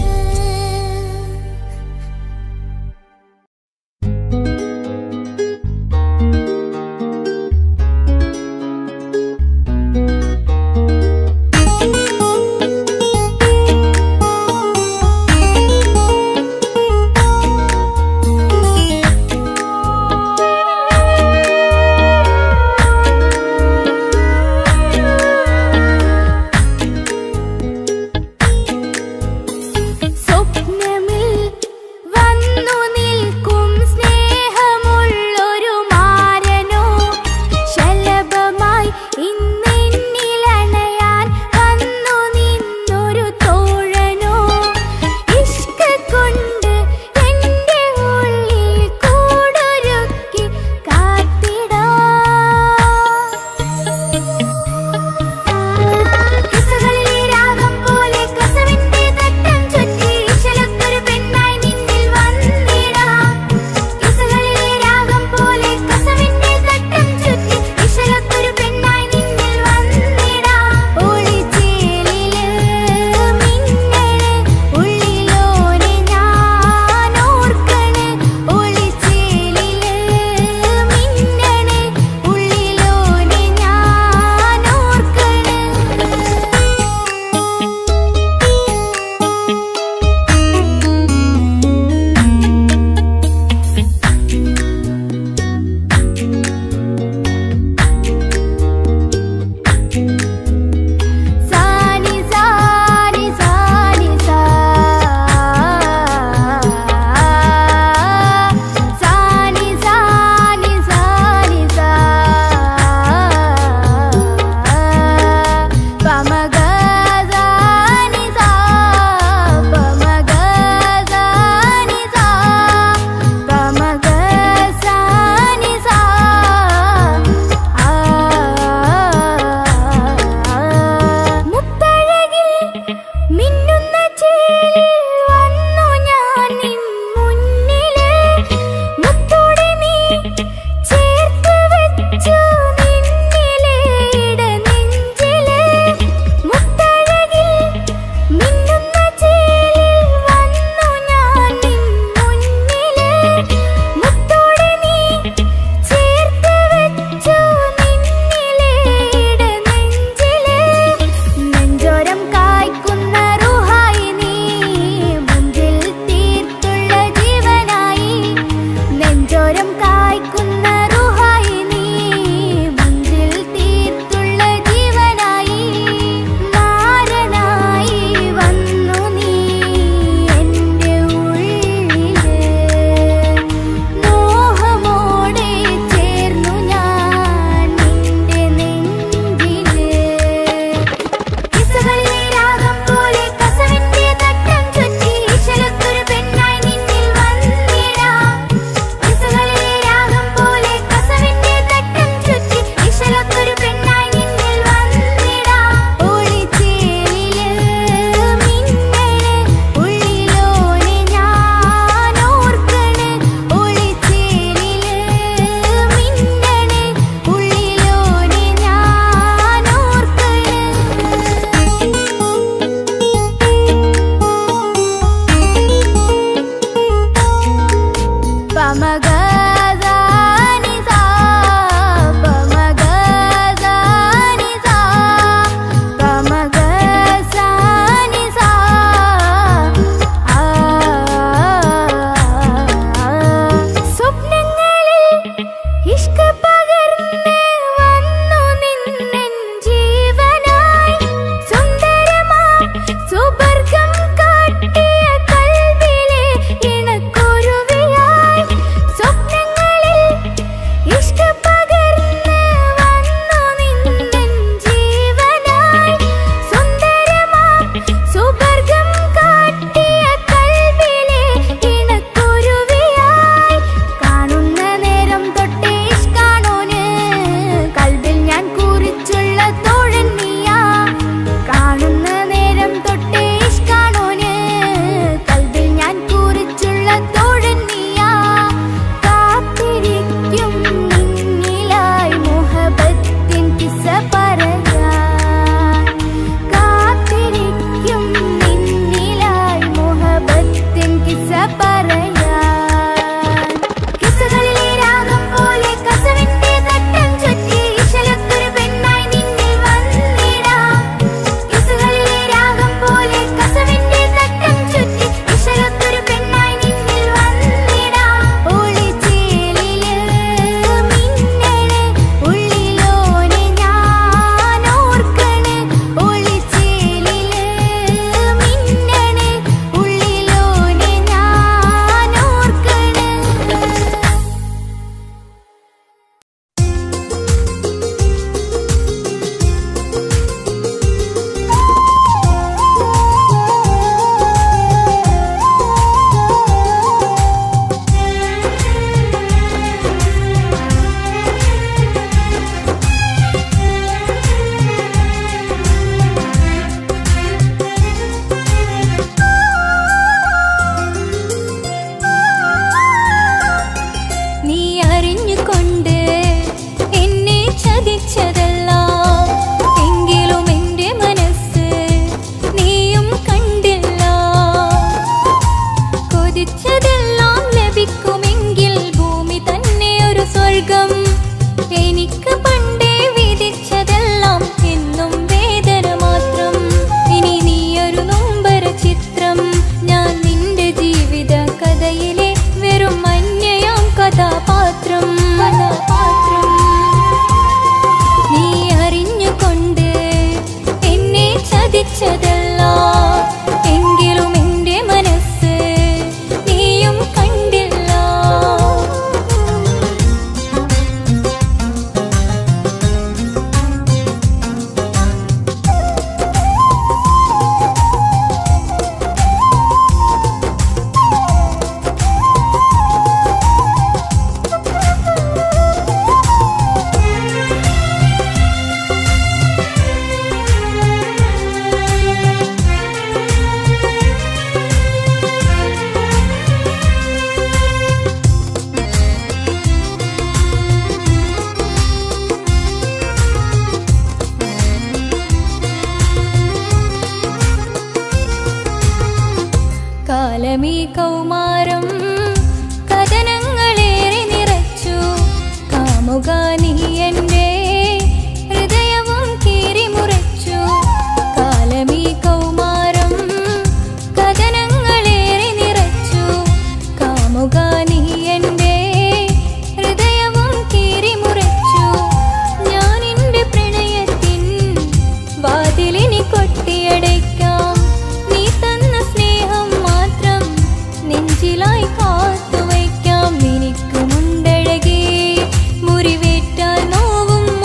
കാലമീ കൗമാരം കഥനങ്ങളേറെ നിറച്ചു കാമുക നീ എൻ്റെ ഹൃദയവും കീറിമുറിച്ചു കാലമീ കൗമാരം കഥനങ്ങളേറെ നിറച്ചു കാമുക നീ എൻ്റെ ഹൃദയവും കീറിമുറിച്ചു ഞാൻ എൻ്റെ പ്രണയത്തിൻ വാതിലിനി കൊട്ടിയടയ്ക്കാം നീ തന്ന സ്നേഹം മാത്രം നെഞ്ചിലായി കാത്തുവയ്ക്കാം എനിക്കുമുണ്ടഴകേ മുറിവേറ്റാൽ നോവും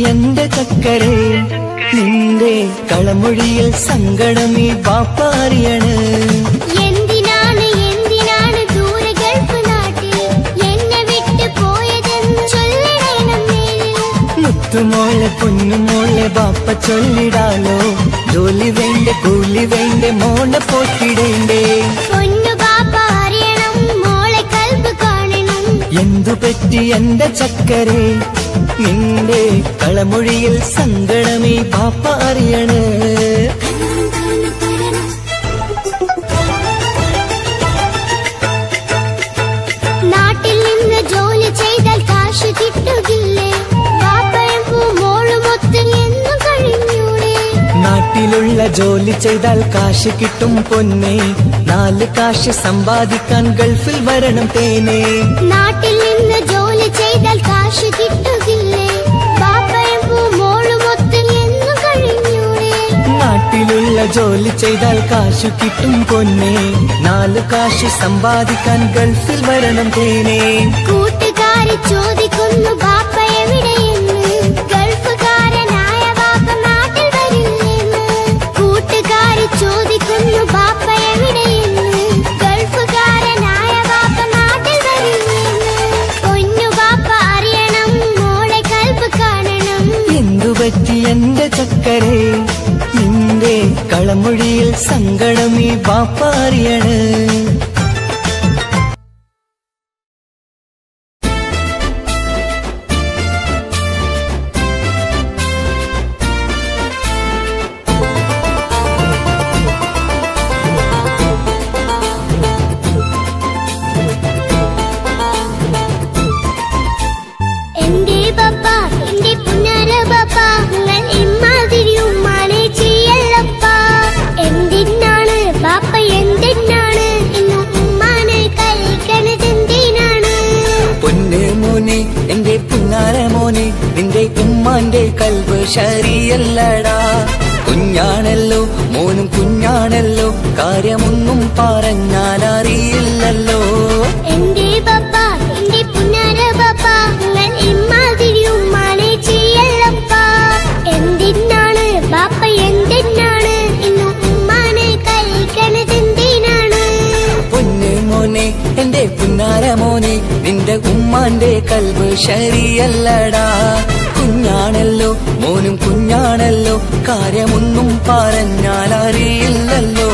എന്റെ ചക്കരെ നിന്റെ കളമൊഴിയിൽ സങ്കടം ഈ പാപ്പാറിയാണ് എന്തിനാണ് എന്തിനാണ് ദൂരെ ഗൾഫ് നാട്ടിൽ എന്നെ വിട്ട് പോയതെന്ന് ചൊല്ലിടണം നേരിൽ മുത്തുമോളെ പൊന്നുമോളെ ബാപ്പ ചൊല്ലിടാലോ ജോലി വേണ്ട കൂലി വേണ്ട മോളെ പോറ്റിടേണ്ടേ പൊന്നു ബാപ്പ അറിയണം മോളെ കൽബ് കാണണം എന്തു പറ്റി എന്റെ ചക്കരെ നിന്റെ കളമൊഴിയിൽ സങ്കടമേ പാപ്പ അറിയണ് നാട്ടിൽ നിന്ന് ജോലി ചെയ്താൽ കാശ് കിട്ടുകില്ലേ ബാപ്പയും മോളും ഒത്ത് എന്നും കഴിഞ്ഞൂടെ നാട്ടിലുള്ള ജോലി ചെയ്താൽ കാശ് കിട്ടും പൊന്നെ നാല് കാശ് സമ്പാദിക്കാൻ ഗൾഫിൽ വരണം തേനെ നാട്ടിൽ നിന്ന് ജോലി ചെയ്താൽ കാശ് കിട്ടുകില്ലേ ബാപ്പയും മോളും ഒത്ത് എന്നും കഴിഞ്ഞൂടെ നാട്ടിലുള്ള ജോലി ചെയ്താൽ കാശ് കിട്ടും പൊന്നെ നാല് കാശ് സമ്പാദിക്കാൻ ഗൾഫിൽ വരണം തേനെ കൂട്ടുകാരി ചോദിക്കുന്നു ബാപ്പ എവിടെയെന്ന് ഗൾഫുകാരനായ ബാപ്പ നാട്ടിൽ വരില്ലെന്ന് കൂട്ടുകാരി ചോദിക്കുന്നു ബാപ്പ എവിടെയെന്ന് ഗൾഫുകാരനായ ബാപ്പ നാട്ടിൽ വരില്ലെന്ന് പൊന്നു ബാപ്പ അറിയണം മോളെ കൽബ് കാണണം എന്തു പറ്റി എന്റെ ചക്കരെ നിന്റെ കളമൊഴിയിൽ സങ്കടം ഈ ബാപ്പ അറിയണ് എന്റെ പപ്പ എന്റെ പുന്നാര പപ്പ നിങ്ങൾ ഇമ്മാതിരി ഉമ്മാനെ ചെയ്യല്ലപ്പ എന്തിനാണ് ബാപ്പ എന്തിനാണ് ഇന്ന് ഉമ്മാനെ കഴിക്കണത് എന്തിനാണ് പൊന്ന് മോനെ എന്റെ പുന്നാര മോനെ നിന്റെ ഉമ്മാന്റെ കൽവ് ശരിയല്ലടാ കുഞ്ഞാണല്ലോ മോനും കുഞ്ഞാണല്ലോ കാര്യമൊന്നും പറഞ്ഞാൽ അറിയില്ലല്ലോ എന്റെ പപ്പ എന്റെ പുന്നാര പപ്പ നിങ്ങൾ ഇമ്മാതിരി ഉമ്മാനെ ചെയ്യല്ലപ്പ എന്തിനാണ് ബാപ്പ എന്തിനാണ് ഇന്ന് ഉമ്മാനെ കഴിക്കണത് എന്തിനാണ് പൊന്ന് മോനെ എന്റെ പുന്നാര മോനെ നിന്റെ ഉമ്മാന്റെ കൽവ് ശരിയല്ലടാ കുഞ്ഞാണല്ലോ മോനും കുഞ്ഞാണല്ലോ കാര്യമൊന്നും പറഞ്ഞാൽ അറിയില്ലല്ലോ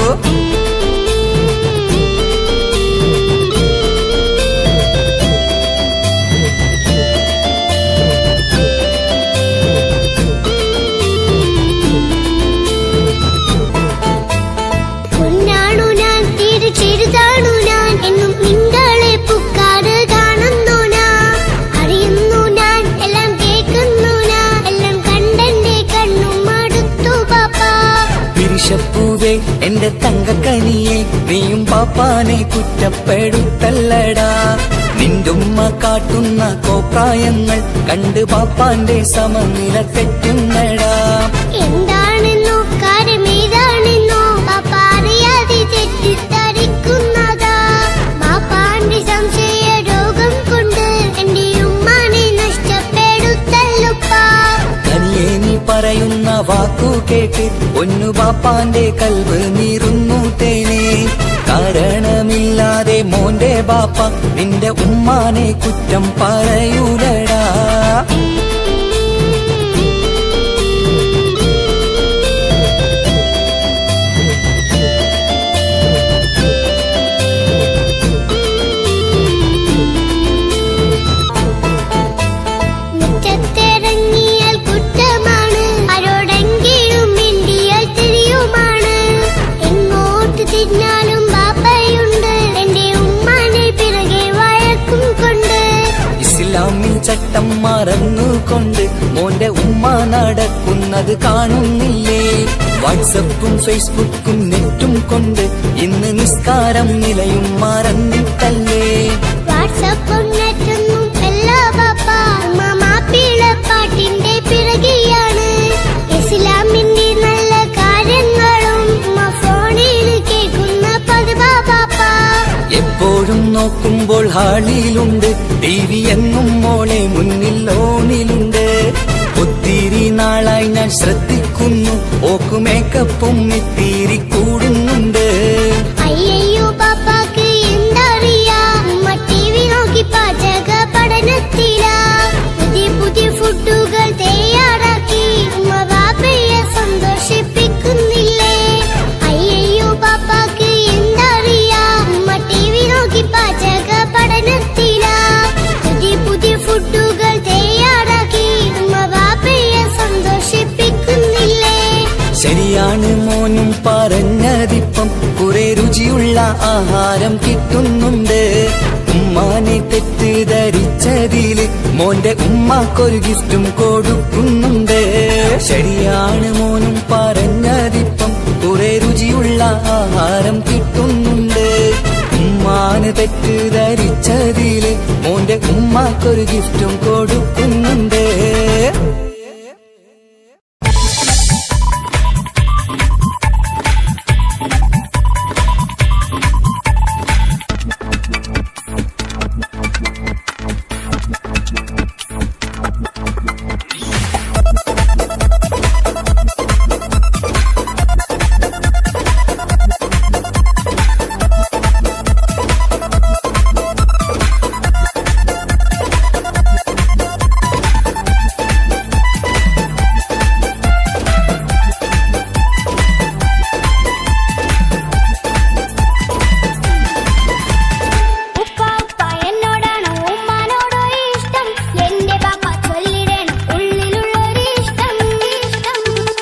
പൊന്നാണു ഞാൻ തീരെ ചെറുതാണു ഞാൻ എന്നും നിങ്ങളെ പുക്കാറ് കാണുന്നു ഞാൻ അറിയുന്നു ഞാൻ എല്ലാം കേൾക്കുന്നു ഞാൻ എല്ലാം കണ്ടെന്റെ കണ്ണും മടുത്തു പാപ്പ പിരിശപ്പൂവേ എന്റെ തങ്കക്കനിയെ നീയും പാപ്പാനെ കുറ്റപ്പെടുത്തല്ലടാ നിന്റുമ്മ കാട്ടുന്ന കോപ്രായങ്ങൾ കണ്ട് പാപ്പാന്റെ സമനില തെറ്റുന്നടാ എന്താണെന്നോ കാര്യമേതാണെന്നോ പാപ്പ അറിയാതെ തെറ്റിദ്ധരിക്കുന്നതാ പാപ്പാന്റെ സംശയ രോഗം കൊണ്ട് എന്റെ ഉമ്മാനെ നഷ്ടപ്പെടുത്തല്ലുപ്പാ കനിയെ നീ പറയുന്ന വാക്കു കേട്ട് ഒന്നു പാപ്പാന്റെ കൽവ് നീറുന്നു തേനെ കാരണമില്ലാതെ മോന്റെ ബാപ്പ നിന്റെ ഉമ്മാനെ കുറ്റം പറയൂലടാ മുറ്റത്തിറങ്ങിയാൽ കുറ്റമാണ് ആരോടെങ്കിലും മിണ്ടിയാൽ തിരിയുമാണ് എങ്ങോട്ട് തിരിഞ്ഞാലും ബാപ്പയുണ്ട് എന്റെ ഉമ്മാനെ പിറകെ വഴക്കും കൊണ്ട് ഇസ്ലാമിൽ ചട്ടം മറന്നുകൊണ്ട് മോന്റെ ഉമ്മ നടക്കുന്നത് കാണുന്നില്ലേ വാട്സപ്പും ഫേസ്ബുക്കും നെറ്റും കൊണ്ട് ഇന്ന് നിസ്കാരം നിലയും മറന്നിട്ടല്ലേ വാട്സപ്പും നെറ്റൊന്നും അല്ല ബാപ്പ ഉമ്മ മാപ്പിള പാട്ടിന്റെ പിറകെയാണ് ഇസ്ലാമിന്റെ നല്ല കാര്യങ്ങളും ഉമ്മ ഫോണിൽ കേൾക്കുന്ന പതിവാ ബാപ്പ എപ്പോഴും നോക്കുമ്പോൾ ഹാളിയിലുണ്ട് ടി വി എന്നും മോളെ മുന്നിൽ ഓണിലുണ്ട് ആഹാരം കിട്ടുന്നുണ്ട് ഉമ്മാനെ തെറ്റിദ്ധരിച്ചതില് മോന്റെ ഉമ്മാക്കൊരു ഗിഫ്റ്റും കൊടുക്കുന്നുണ്ട് ശരിയാണ് മോനും പറഞ്ഞതിപ്പം കുറെ രുചിയുള്ള ആഹാരം കിട്ടുന്നുണ്ട് ഉമ്മാന് തെറ്റിദ്ധരിച്ചതില് മോന്റെ ഉമ്മാക്കൊരു ഗിഫ്റ്റും കൊടുക്കുന്നുണ്ട് ഉപ്പ ഉപ്പ എന്നോടാണോ ഉമ്മാനോടോ ഇഷ്ടം എന്റെ പാപ്പ ചൊല്ലിടണം ഉള്ളിലുള്ളൊരു ഇഷ്ടം ഇഷ്ടം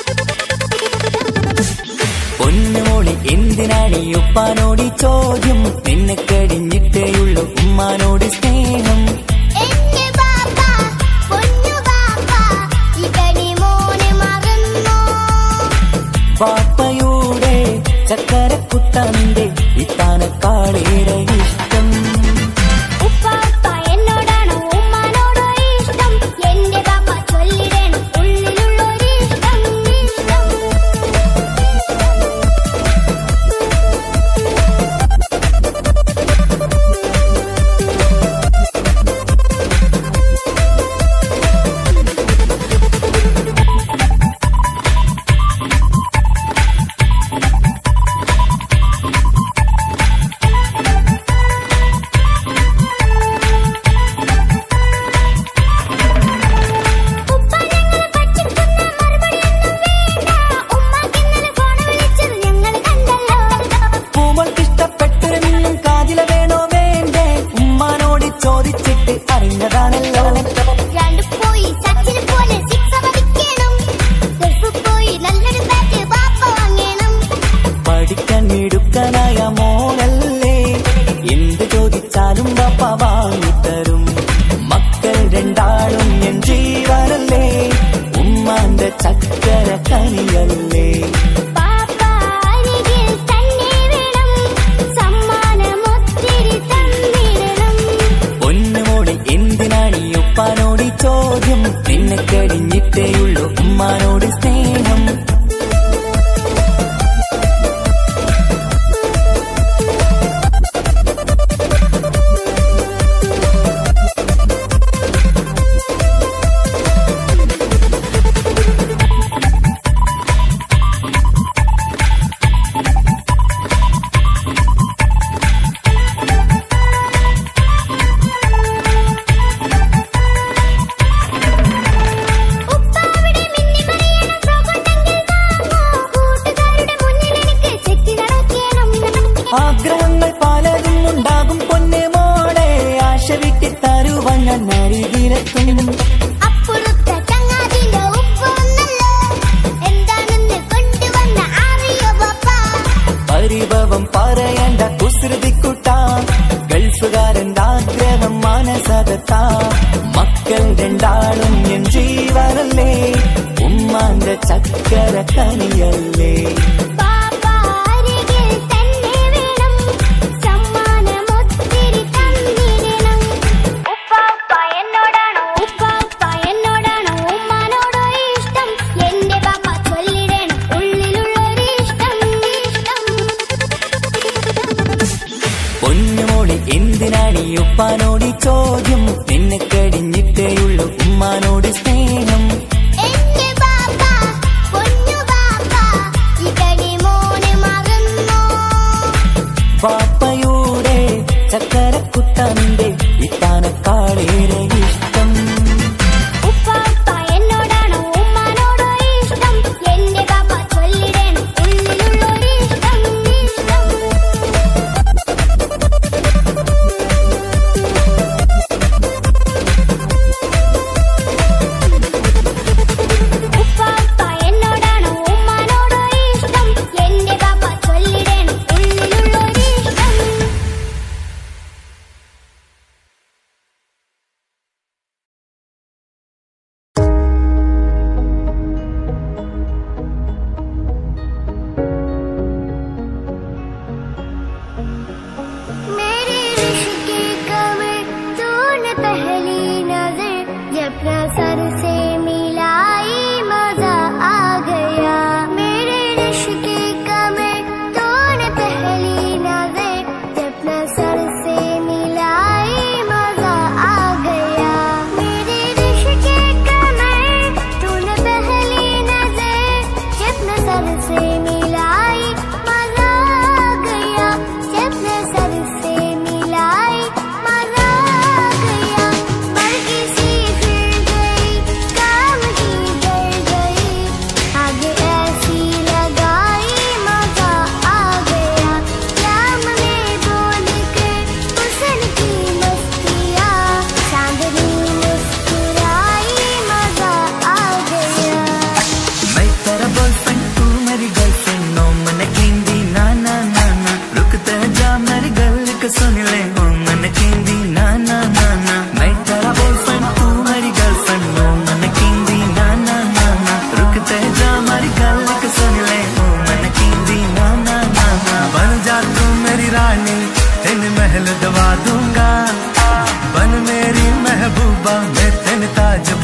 പൊന്നുമോളി എന്തിനാണ് ഈ ഉപ്പാനോട് ഈ ചോദ്യം നിന്നെ കഴിഞ്ഞിട്ടേയുള്ളൂ ഉമ്മാനോട് സ്നേഹം എന്റെ പാപ്പ പൊന്നു പാപ്പ ഇകടി മോനെ മറന്നോ പാപ്പയുടെ ചക്കരക്കുട്ടന്റെ ഇത്താനക്കാളേറെ ഇഷ്ടം ഉപ്പ ഉപ്പ എന്നോടാണോ ഉമ്മാനോടോ ഇഷ്ടം എന്റെ പാപ്പ ചൊല്ലിടണം ഉള്ളിലുള്ളൊരു ഇഷ്ടം ഇഷ്ടം ഉപ്പ ഞങ്ങളെ പറ്റിക്കുന്ന മറുപടിയൊന്നും വേണ്ട ഉമ്മാക്കിന്നലെ ഫോൺ വിളിച്ചത് ഞങ്ങൾ കണ്ടല്ലോ പൂമൾക്കിഷ്ടപ്പെട്ടൊരു മിന്നും കാതില വേണോ വേണ്ടേ ഉമ്മാനോട് ചോദിച്ചിട്ട് അറിഞ്ഞതാണല്ലോ രണ്ട് പോയി സച്ചിന് പോലെ സിക്സ് അടിക്കണം ഗൾഫിൽ പോയി നല്ലൊരു ബാറ്റ് പാപ്പ വാങ്ങണം പഠിക്കാൻ മിടുക്കനായ മോനല്ലേ എന്ത് ചോദിച്ചാലും പപ്പ വാങ്ങിത്തരും മക്കൾ രണ്ടാളും എൻ ജീവനല്ലേ ഉമ്മാന്റെ ചക്കര കനിയല്ലേ പാപ്പ അരികിൽ തന്നെ വേണം സമ്മാനം ഒത്തിരി തന്നിടണം പൊന്നുമോള് എന്തിനാണ് ഈ ഉപ്പാനോട് ഈ ചോദ്യം നിന്നെ കഴിഞ്ഞിട്ടേയുള്ളൂ ഉമ്മാനോട് സ്നേഹം ഉപ്പ അവിടെ മിന്നി മറിയണം ഫ്രോക്കുണ്ടെങ്കിൽ വാങ്ങൂ കൂട്ടുകാരുടെ മുന്നിൽ എനിക്ക് ചെത്തി നടക്കണം ആഗ്രഹങ്ങൾ പലതും ഉണ്ടാകും പൊന്നെ മോളെ ആശ വിട്ടി തരുവാൻ ഞാൻ അരികിലെത്തും അപ്പുറത്തെ ചങ്ങാതിന്റെ ഉപ്പ് ഒന്നല്ലോ എന്താണെന്ന് കൊണ്ടുവന്ന അറിയോ പാപ്പ പരിഭവം പറയണ്ട കുസൃതിക്കുട്ട ഗൾഫുകാരൻ്റെ ആഗ്രഹം മാനസകത്ത മക്കൾ രണ്ടാളും എൻ ജീവനല്ലേ ഉമ്മാന്റെ ചക്കര കനിയല്ലേ പാപ്പ അരികിൽ തന്നെ വേണം സമ്മാനം ഒത്തിരി തന്നിടണം ഉപ്പ ഉപ്പ എന്നോടാണോ ഉപ്പ ഉപ്പ എന്നോടാണോ ഉമ്മാനോടോ ഇഷ്ടം എന്റെ പാപ്പ ചൊല്ലിടണം ഉള്ളിലുള്ളൊരു ഇഷ്ടം ഇഷ്ടം പൊന്നുമോളി എന്തിനാണ് ഈ ഉപ്പാനോട് ഈ ചോദ്യം നിന്നെ കഴിഞ്ഞിട്ടേയുള്ളൂ ഉമ്മാനോട് സ്നേഹം എന്റെ പാപ്പ പൊന്നു പാപ്പ ഇകടി മോനെ മറന്നോ പാപ്പയുടെ ചക്കരക്കുട്ടന്റെ ഇത്താനക്കാളേറെ ഇഷ്ടം ഉപ്പ ഉപ്പ എന്നോടാണോ ഉമ്മാനോടോ ഇഷ്ടം എന്റെ പാപ്പ ചൊല്ലിടണം ഉള്ളിലുള്ളൊരു ഇഷ്ടം ഇഷ്ടം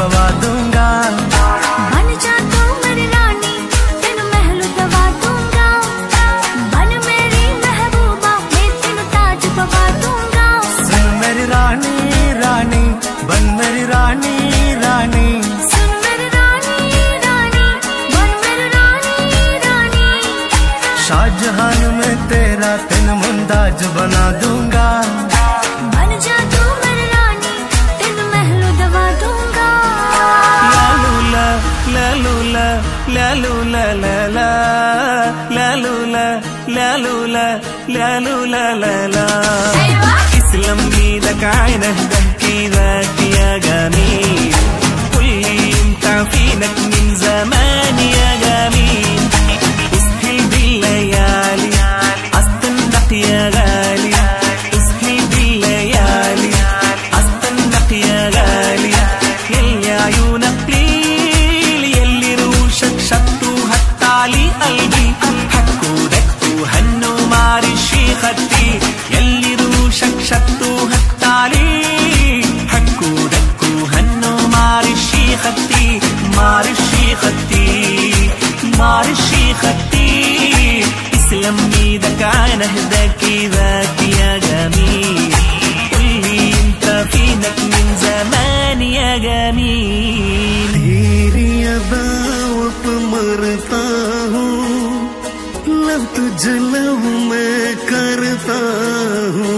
पवा दूंगा बन जा तू मेरी रानी तेनु महल दवा दूंगा बन मेरी महबूबा मैं तेनु ताज पवा दूंगा सुन मेरी रानी रानी बन मेरी रानी रानी सुन मेरी रानी रानी बन मेरी रानी रानी शाहजहान में तेरा तेन मुमताज बना दूंगा बन जा तू मेरी रानी तेनु महल दवा दूंगा लालूला लालूला लालूला लाला लालूला लालूला लालूला लाला اسلم ايدك عينه بحكي لك يا جميل قل لي امتى فينك من زمان يا جميل اسهل بالليالي استنق يا غالي اسهل بالليالي استنق يا غالي يلي عيونك ليل يلي روشك شطوا هتعلي قلبي حكوا دكوا هنوا معرشي خدي يلي روشك شطوا هتعلي حكوا دكوا هنوا معرشي خدي معرشي خدي معرشي خدي اسلم ايدك عين اهداك ذاك يا جميل قولي انت فينك من زمان يا جميل तेरी अदाओं पे मरता हूँ लव तुझे लव मैं करता हूँ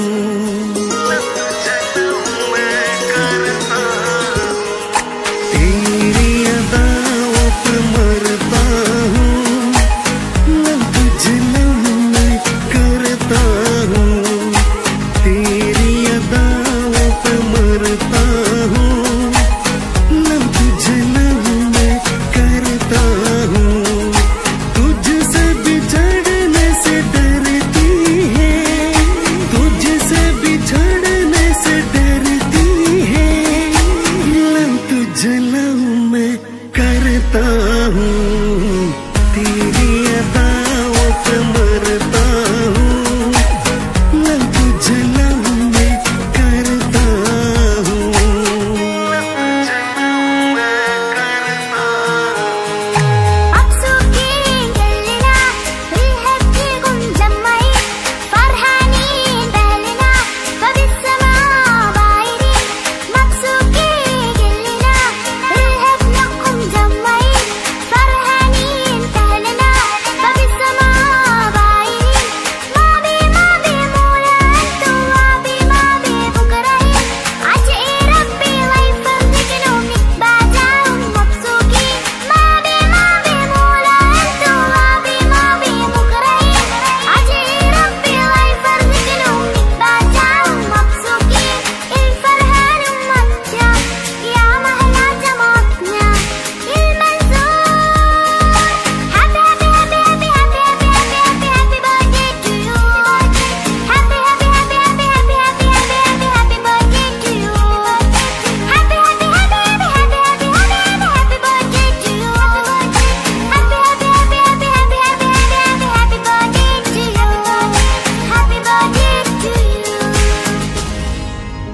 तेरी अदाओं पे मरता हूँ लव तुझे लव मैं करता हूँ तेरी अदाओं पे मरता हूँ लव तुझे लव मैं करता हूँ तुझसे बिछड़ने से डरती है तुझसे बिछड़ने से डरती है लव तुझे लव मैं करता हूँ तेरी अदाओं पे मरता हूँ लव तुझे लव मैं करता हूँ مبسوطين كلنا بالهبكيكم مجمعين فرحانين بأهلنا فبالسماء بايرين مبسوطين كلنا بالهبكيكم مجمعين فرحانين بأهلنا فبالسماء بايرين ما بي ما بي مولا أنتم ما بي ما بي بكرهين عجئي ربي ويفرجك نومك بعدهم مبسوطين ما بي ما بي مولا أنتم ما بي ما بي بكرهين عجئي ربي ويفرجك نومك بعدهم مبسوطين الفرحان ممتع يا مهلا جمعتنا المنصور Happy happy happy happy happy happy happy happy birthday to you Happy happy happy happy happy happy happy happy happy birthday to you Happy happy happy happy happy happy happy happy birthday to you Happy happy happy happy happy happy happy happy birthday to you Happy birthday to you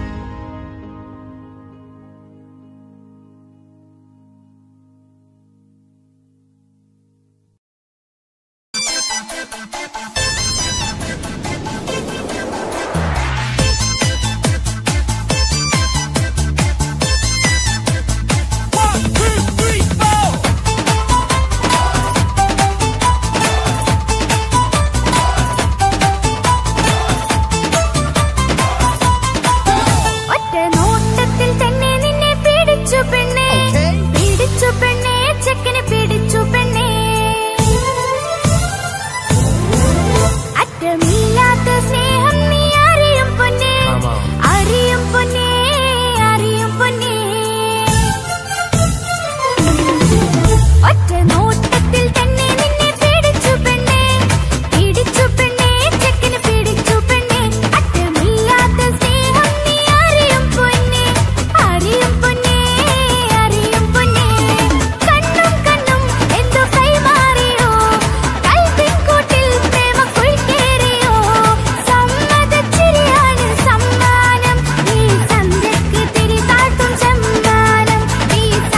ഒറ്റ നോട്ടത്തിൽ തന്നെ നിന്നെ പിടിച്ചു പെണ്ണേ പിടിച്ചു പെണ്ണേ ചെക്കനെ പിടിച്ചു പെണ്ണേ അറ്റമില്ലാത്ത സ്നേഹം നീ അറിയും പൊന്നേ അറിയും പൊന്നേ അറിയും പൊന്നേ ഒറ്റ നോട്ടത്തിൽ തന്നെ നിന്നെ പിടിച്ചു പെണ്ണേ പിടിച്ചു പെണ്ണേ ചെക്കന് പിടിച്ചു പെണ്ണേ അറ്റമില്ലാത്ത സ്നേഹം നീ അറിയും പൊന്നേ അറിയും പൊന്നേ അറിയും പൊന്നേ കണ്ണും കണ്ണും എന്തോ കൈമാറിയോ കൽവിൻ കൂട്ടിൽ പ്രേമ കുഴിക്കേറിയോ സമ്മതച്ചിരിയാണ് സമ്മാനം ഈ സന്ധ്യക്ക് തിരി താഴ്ത്തും ചെമ്മാനം ഈ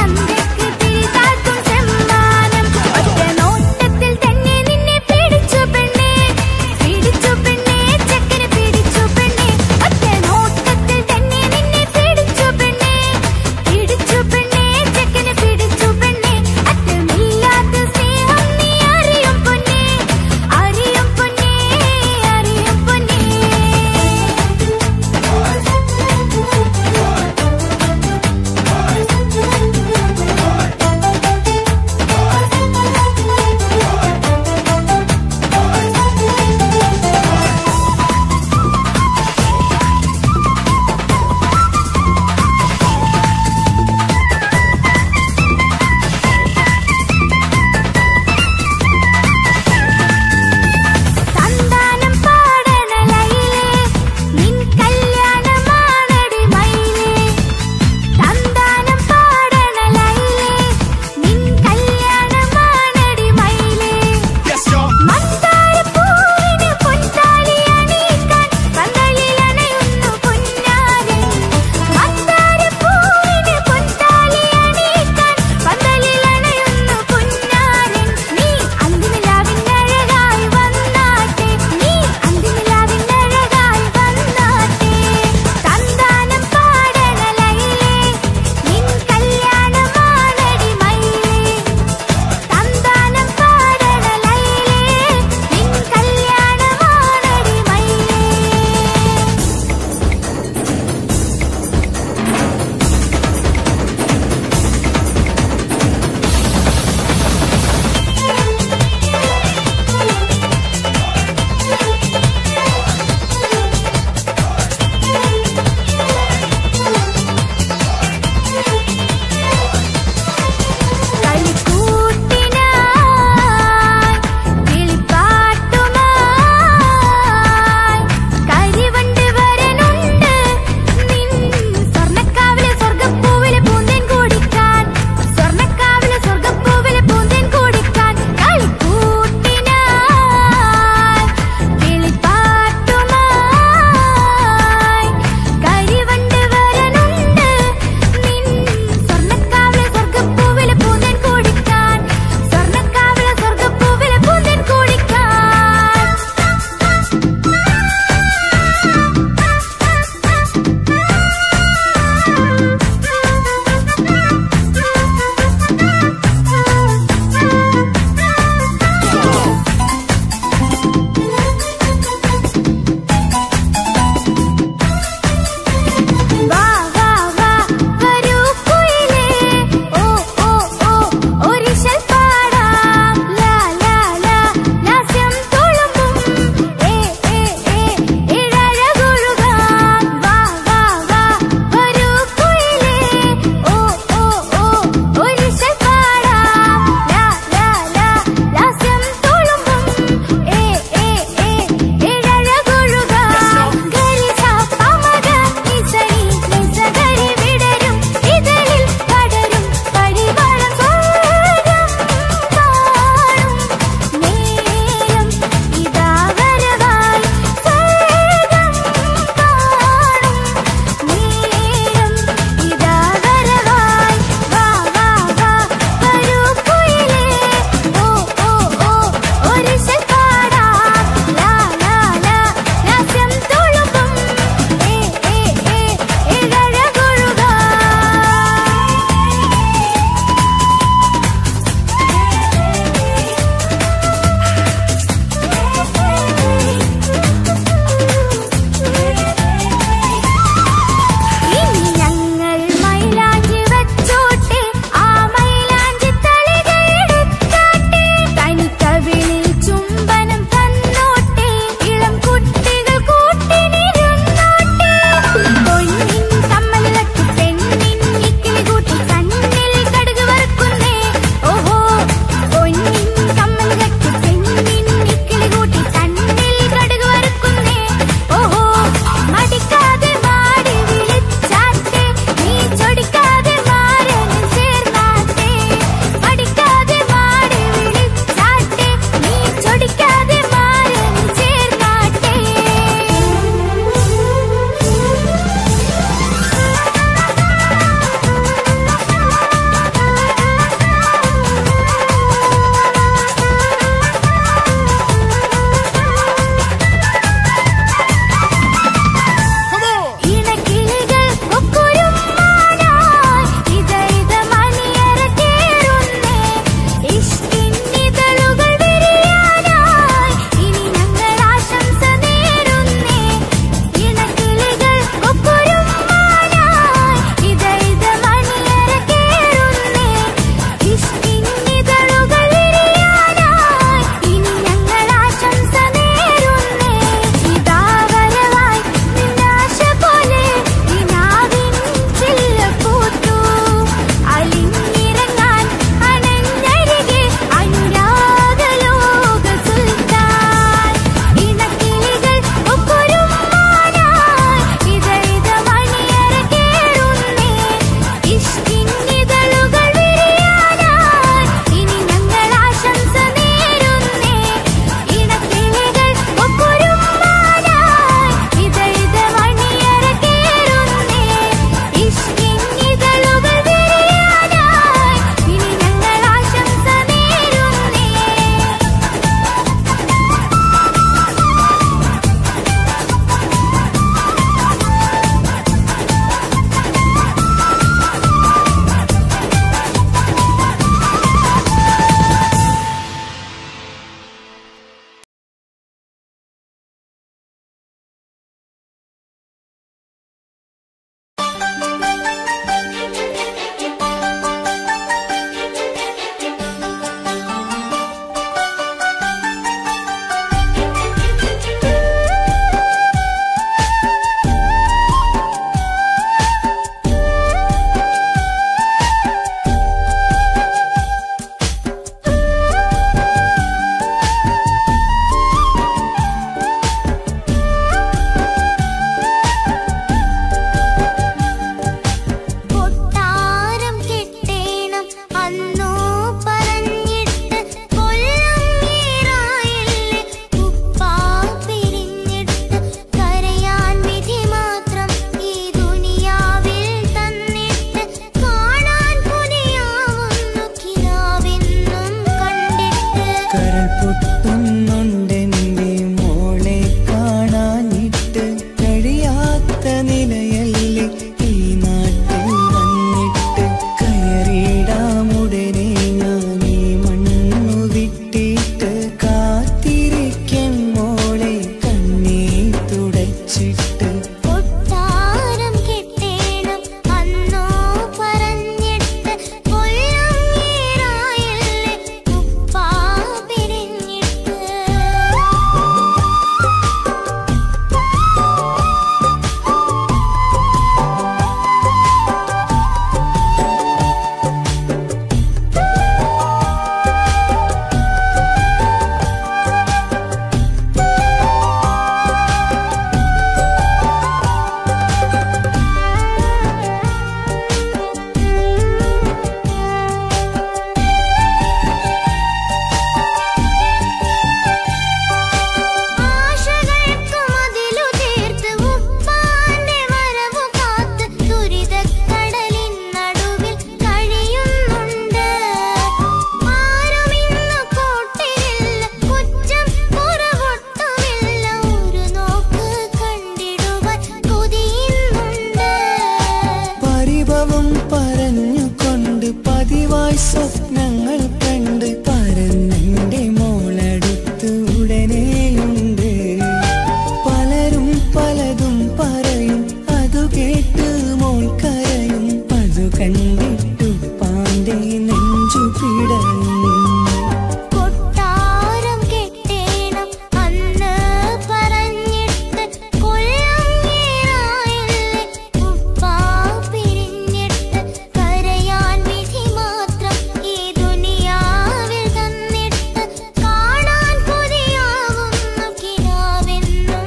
പതിവായി സ്വപ്നങ്ങൾ കണ്ട് പരന്നെന്റെ മോളടുത്ത് ഉടനെയുണ്ട് പലരും പലതും പറയും അതു കേട്ട് മോൾ കരയും അതു കണ്ടിട്ടു പാന്റെ നെഞ്ചു പിടയും കൊട്ടാരം കെട്ടേണം അന്ന് പറഞ്ഞിട്ട് കൊല്ലങ്ങേറായില്ലേ ഉപ്പാ പിരിഞ്ഞിട്ട് കരയാൻ വിധി മാത്രം ഈ ദുനിയാവിൽ തന്നിട്ട് കാണാൻ കൊതിയാവുന്നു കിനാവെന്നും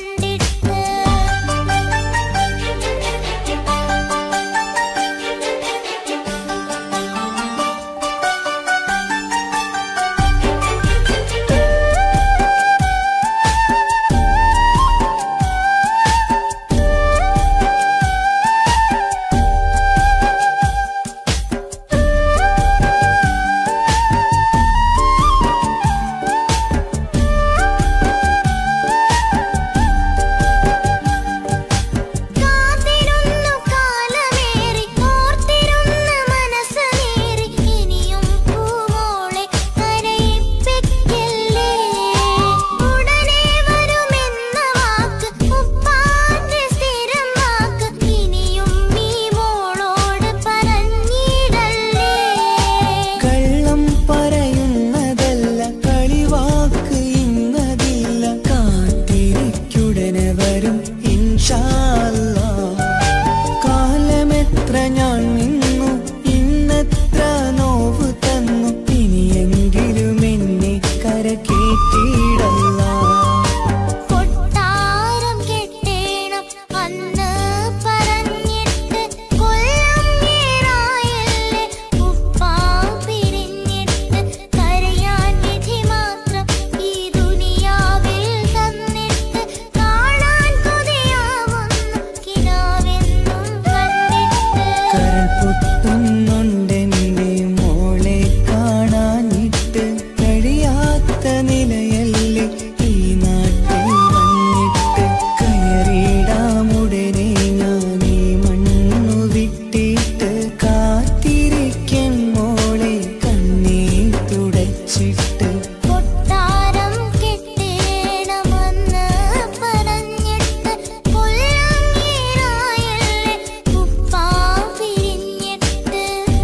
കണ്ടിട്ട് കാത്തിരുന്നു കാലമേറി ഓർത്തിരുന്ന മനസ്സ് നേറി ഇനിയും പൂവോളെ കരയിപ്പിക്കല്ലേ ഉടനെ വരുമെന്ന വാക്ക് ഉപ്പാന്റെ സ്ഥിരം വാക്ക് ഇനിയും നീ മോളോട് പറഞ്ഞിടല്ലേ കള്ളം പറയുന്നതല്ല കളിവാക്ക് ഇന്നതില്ല കാത്തിരിക്കുടനെ വരും ഇൻഷാല്ല കാലമെത്ര ഞാൻ നിന്നു ഇന്നെത്ര നോവ് തന്നു ഇനിയെങ്കിലും എന്നെ കരക്കേറ്റിടല്ല കൊട്ടാരം കെട്ടേണം അന്ന് പറഞ്ഞിട്ട് കൊല്ലങ്ങേറായില്ലേ ഉപ്പാ പിരിഞ്ഞിട്ട് കരയാൻ വിധി മാത്രം ഈ ദുനിയാവിൽ തന്നിട്ട് കാണാൻ കൊതിയാവുന്നു കിനാവെന്നും കണ്ടിട്ട് കരൾ പൊട്ടുന്നുണ്ടെന്റെ മോളെ കാണാനിട്ട് കഴിയാത്ത നിലയല്ലേ ഈ നാട്ടിൽ വന്നിട്ട് കയറിയിടാമുടനെ ഞാൻ ഈ മണ്ണു വിട്ടിട്ട് കാത്തിരിക്കൻ മോളെ കണ്ണീർ തുടച്ചിട്ട് കൊട്ടാരം കെട്ടേണമെന്ന് പറഞ്ഞിട്ട് കൊല്ലങ്ങേറായല്ലേ ഉപ്പാ പിരിഞ്ഞിട്ട്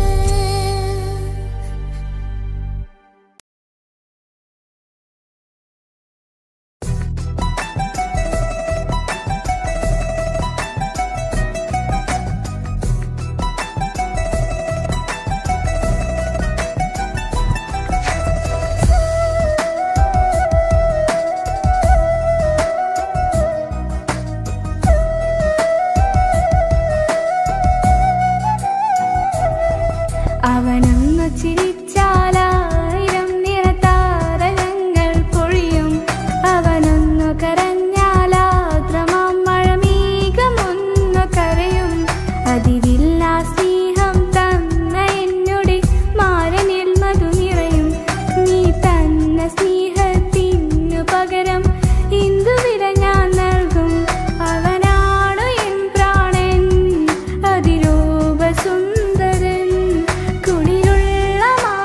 അവനൊന്നു ചിരിച്ചാലായിരം നിറതാരകങ്ങൾ പൊഴിയും അവനൊന്നു കരഞ്ഞാലാദ്രമാം മഴമേഘമൊന്നു കരയും അതിരില്ലാ സ്നേഹം തന്ന എന്നുടെ മാരനിൽ മധു നിറയും നീ തന്ന സ്നേഹത്തിനു പകരം ഇന്ദു വില ഞാൻ നൽകും അവനാണു എൻ പ്രാണൻ അതിരൂപ സുന്ദരൻ കുളിരുള്ള മാ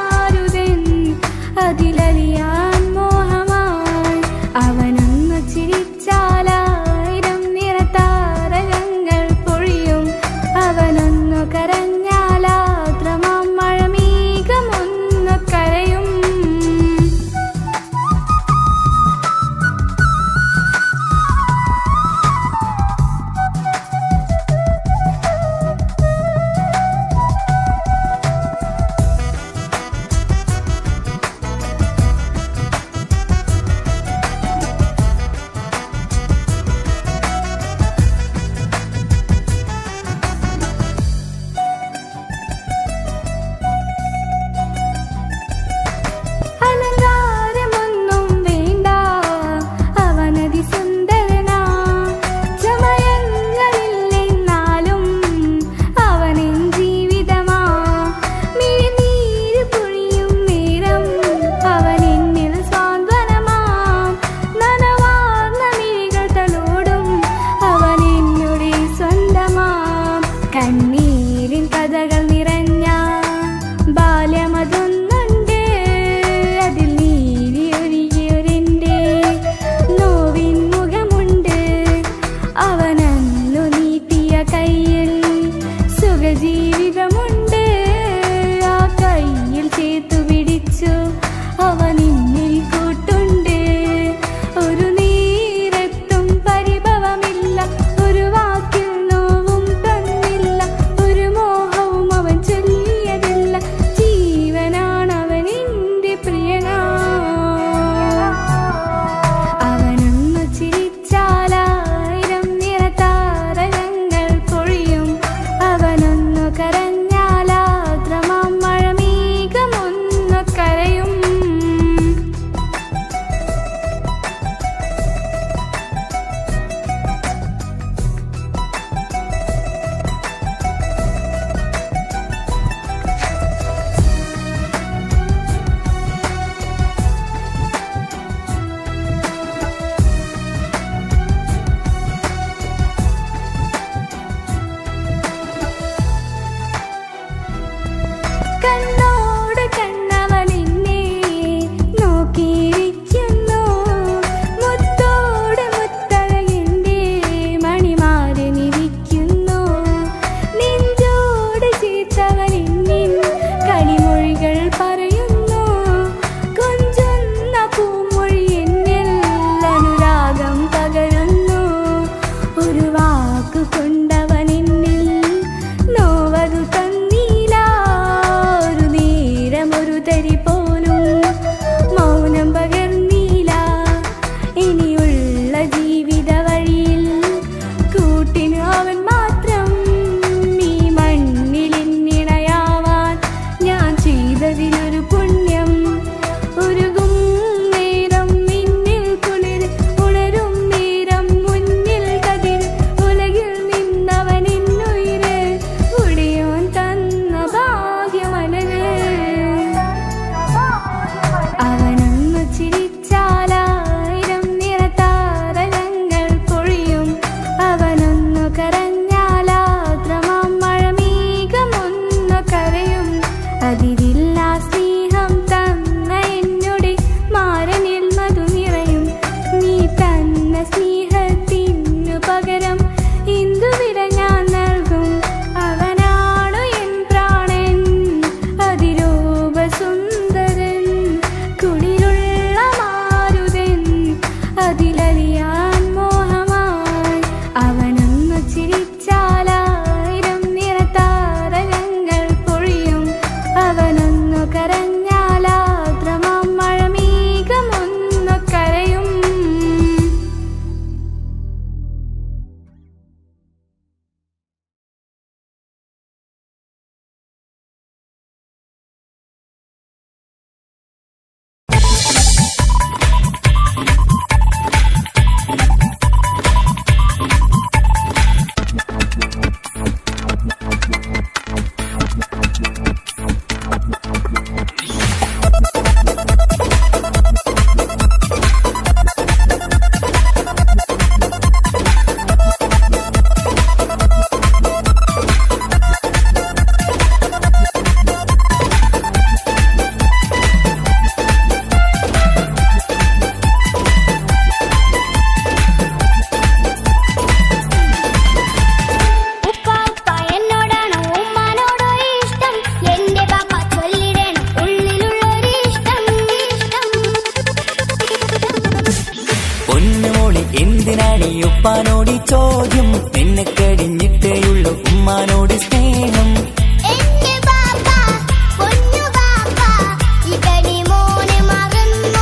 നിന്നെ കഴിഞ്ഞിട്ടേയുള്ളൂ ഉമ്മാനോട് സ്നേഹം എന്റെ ബാപ്പ പൊന്നു ബാപ്പ ഇവനെ മോനെ മറന്നോ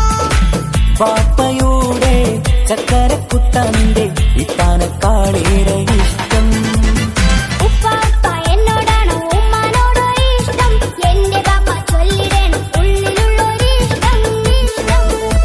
പാപ്പയുടെ ചക്കരക്കുത്താനിന്റെ ഇത്താനക്കാളേറെ ഇഷ്ടം ഉപ്പാപ്പ എന്നോടാണോ ഉമ്മാനോടോ ഇഷ്ടം എന്റെ ബാപ്പ ചൊല്ലിടണം ഉള്ളിലുള്ളൊരിഷ്ടം ഇഷ്ടം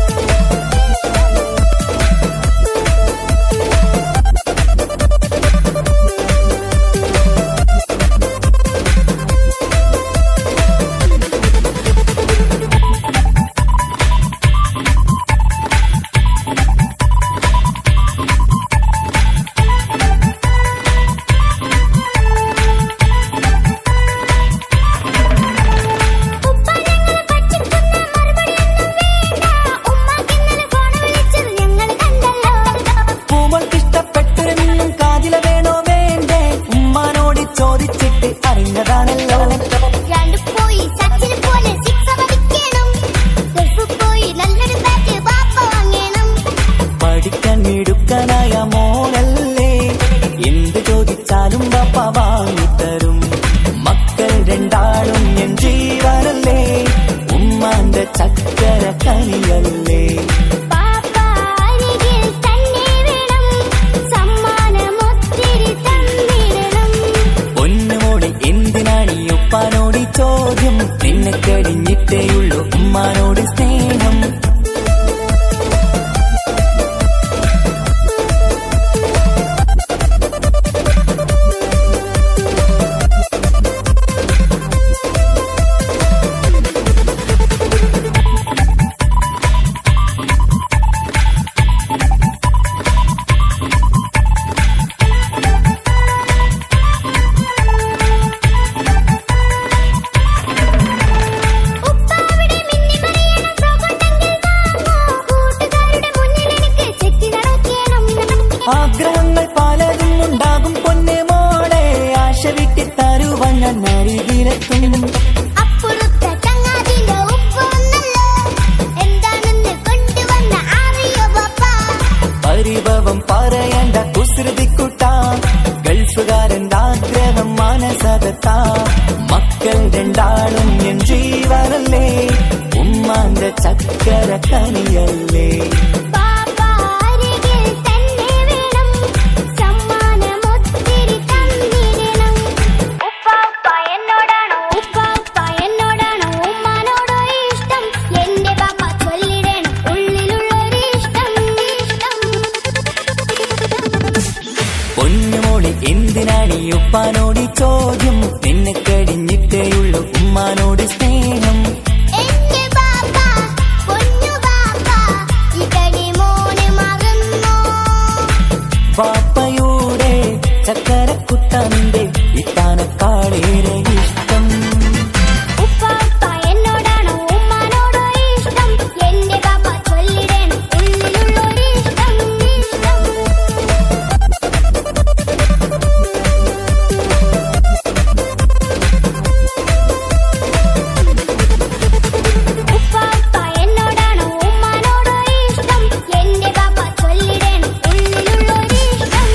ഉപ്പ ഞങ്ങളെ പറ്റിക്കുന്ന മറുപടിയൊന്നും വേണ്ട ഉമ്മാക്കിന്നലെ ഫോൺ വിളിച്ചത് ഞങ്ങൾ കണ്ടല്ലോ പൂമൾക്കിഷ്ടപ്പെട്ടൊരു കാതില വേണോ വേണ്ടേ ഉമ്മാനോട് ചോദിച്ചിട്ട് അറിഞ്ഞതാണല്ലോ രണ്ട് പോയി സച്ചിന് പോലെ സിക്സ് അടിക്കണം ഗൾഫ് പോയി നല്ലൊരു ബാറ്റ് ബാപ്പ വാങ്ങണം പഠിക്കാൻ മിടുക്കനായ മോനല്ലേ എന്ത് ചോദിച്ചാലും പപ്പ വാങ്ങിത്തരും മക്കൾ രണ്ടാളും എൻ ജീവനല്ലേ ഉമ്മാന്റെ ചക്കര കനിയല്ലേ പാപ്പ അരികിൽ തന്നെ വേണം സമ്മാനം ഒത്തിരി തന്നിടണം പൊന്നുമോളെ എന്തിനാണ് ഈ ഉപ്പാനോട് ഈ ചോദ്യം നിന്നെ കഴിഞ്ഞിട്ടേയുള്ളൂ ഉമ്മാനോട് സ്നേഹം ഉപ്പ അവിടെ മിന്നി മറിയണം ഫ്രോക്കുണ്ടെങ്കിൽ താങ്ങോ കൂട്ടുകാരുടെ മുന്നിൽ എനിക്ക് ചെത്തി നടക്കണം ആഗ്രഹങ്ങൾ പലതും ഉണ്ടാകും പൊന്നെ മോളെ ആശ വിട്ടി തരുവാൻ ഞാൻ അരികിലെത്തും അപ്പുറത്തെ ചങ്ങാതിന്റെ ഉപ്പ വന്നല്ലോ എന്താണെന്ന് കൊണ്ടുവന്ന അറിയോ ബാപ്പ പരിഭവം പറയണ്ട കുസൃതിക്കുട്ട ഗൾഫുകാരന്റെ ആഗ്രഹം മാനസകത്ത മക്കൾ രണ്ടാളും എൻ ജീവനല്ലേ ഉമ്മാന്റെ ചക്കര കനിയല്ലേ പാപ്പ അരികിൽ തന്നെ വേണം സമ്മാനം ഒത്തിരി തന്നിടണം ഉപ്പാപ്പ എന്നോടാണോ ഉപ്പാപ്പ എന്നോടാണോ ഉമ്മാനോടോ ഇഷ്ടം എന്റെ പാപ്പ ചൊല്ലിടണം ഉള്ളിലുള്ളൊരിഷ്ടം ഇഷ്ടം പൊന്നുമോളെ എന്തിനാണ് ഈ ഉപ്പാനോട് ഈ ചോദ്യം നിന്നെ കഴിഞ്ഞിട്ടേയുള്ളൂ ഉമ്മാനോട് സ്നേഹം എന്റെ ബാപ്പ പൊന്നു ബാപ്പ ഇവനെ മോനെ മറന്നോ പാപ്പയുടെ ചക്കരക്കുത്താനിന്റെ ഇത്താനക്കാളേറെ ഇഷ്ടം ഉപ്പാപ്പ എന്നോടാണോ ഉമ്മാനോടോ ഇഷ്ടം എന്റെ ബാപ്പ ചൊല്ലിടണം ഉള്ളിലുള്ളൊരിഷ്ടം ഇഷ്ടം ഉപ്പാപ്പ എന്നോടാണോ ഉമ്മാനോടോ ഇഷ്ടം എന്റെ ബാപ്പ ചൊല്ലിടണം ഉള്ളിലുള്ളൊരിഷ്ടം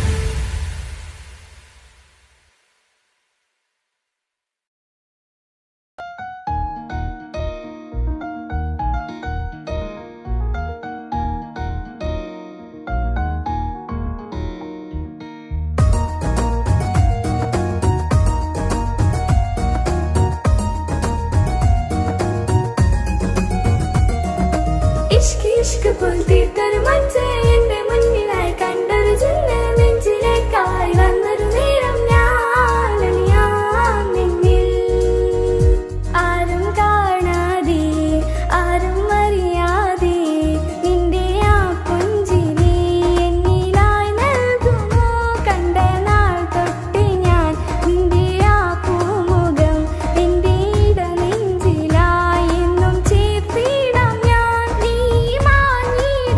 ഇഷ്ക് ഇഷ്ക് പോൽ തീർത്തൊരു മച്ച എന്റെ മുന്നിലായി കണ്ടൊരു ജന്മ നെഞ്ചിലേക്കായി വന്നൊരു നേരം ഞാൻ അലിയാൻ നിന്നിൽ ആരും കാണാതെ ആരും അറിയാതെ നിന്റെ ആ പുഞ്ചിരി എന്നിലായി നൽകുമോ കണ്ട നാൾ തൊട്ട് ഞാൻ നിന്റെ ആ പൂമുഖം എന്റെ ഇടനെഞ്ചിലായി എന്നും ചേർത്തിടാം ഞാൻ നീ മാഞ്ഞിയ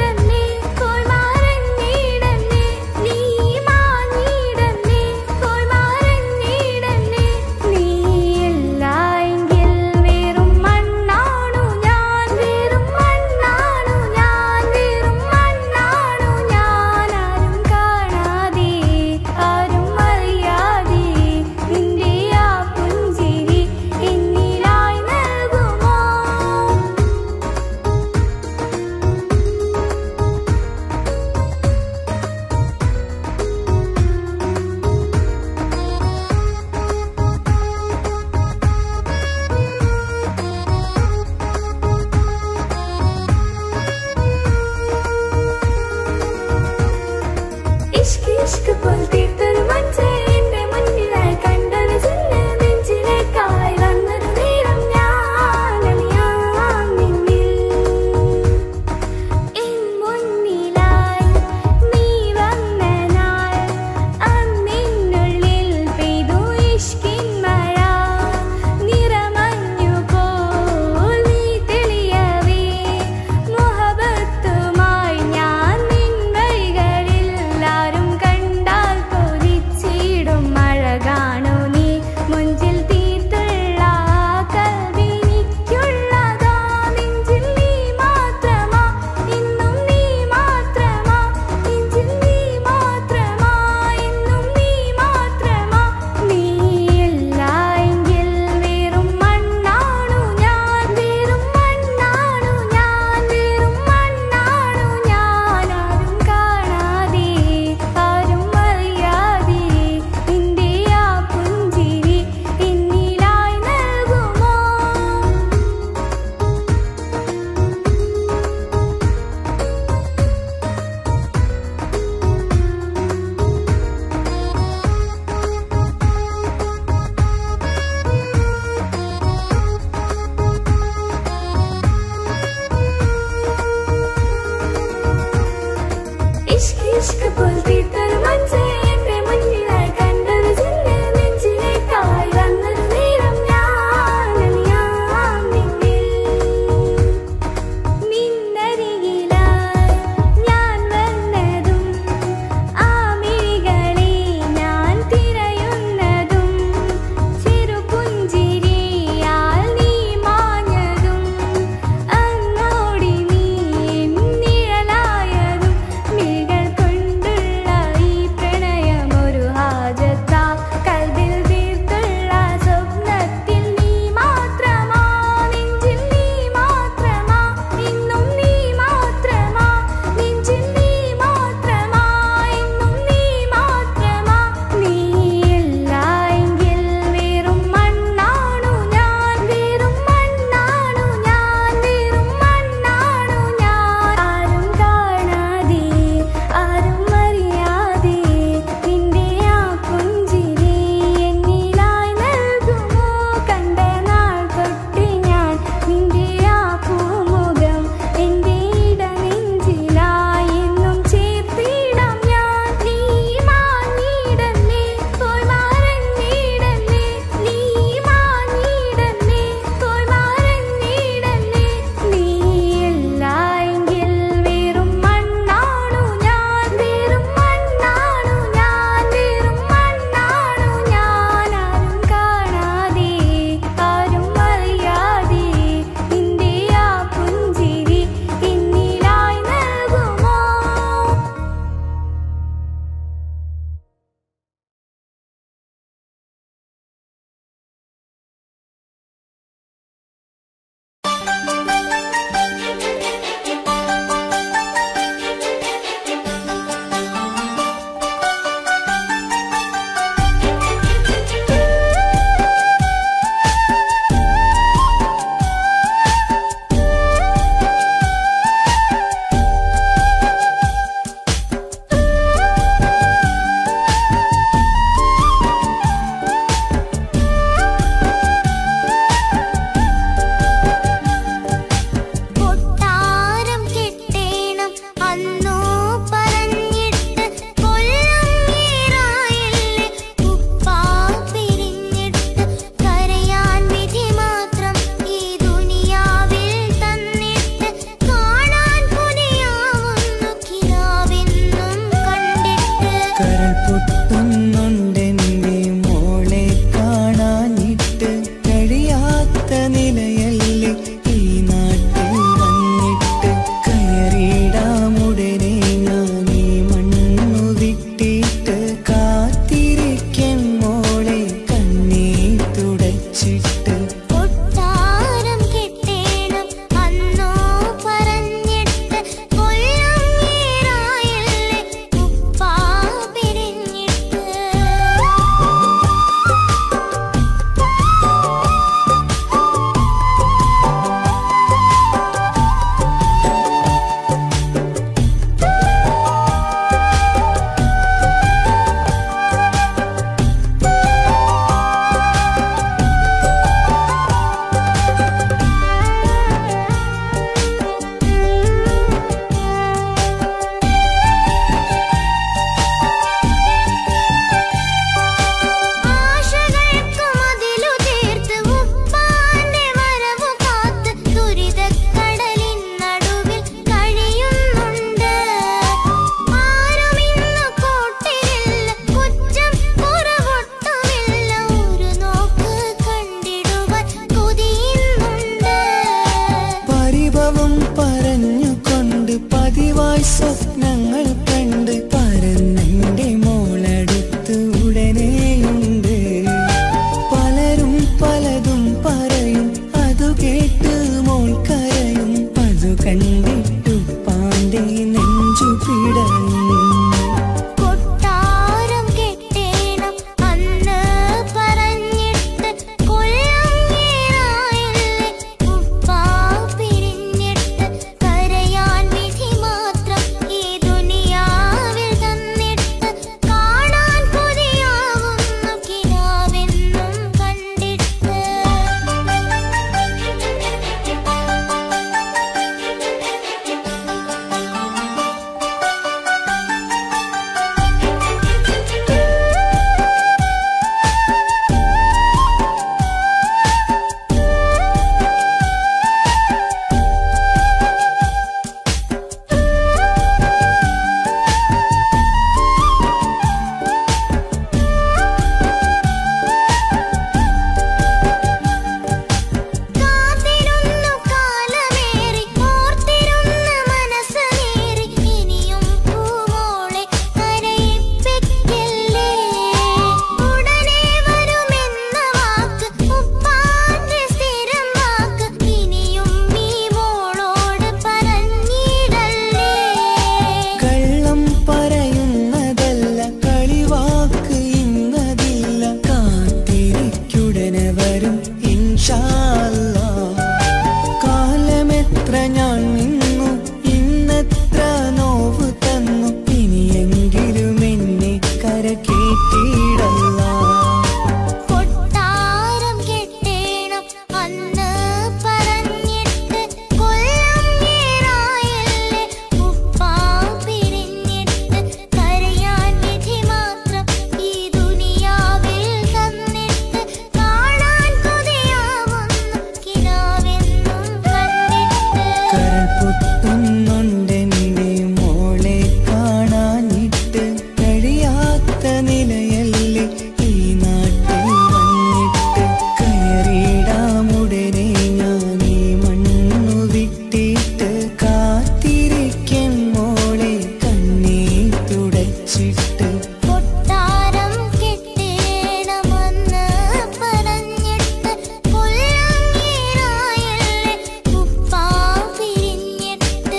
വാട്ടുന്നുണ്ടെന്റെ മോളെ കാണാനിട്ട് കഴിയാത്ത നിലയല്ലേ ഈ നാട്ടിൽ വന്നിട്ട് കയറിയിടാമുടനെ ഞാൻ ഈ മണ്ണു വിട്ടിട്ട് കാത്തിരിക്കും മോളെ കണ്ണീ തുടച്ചിട്ട് കൊട്ടാരം കെട്ടേണമെന്ന് പറഞ്ഞിട്ട് കൊല്ലങ്ങേറായല്ലേ ഉപ്പാ പിരിഞ്ഞിട്ട്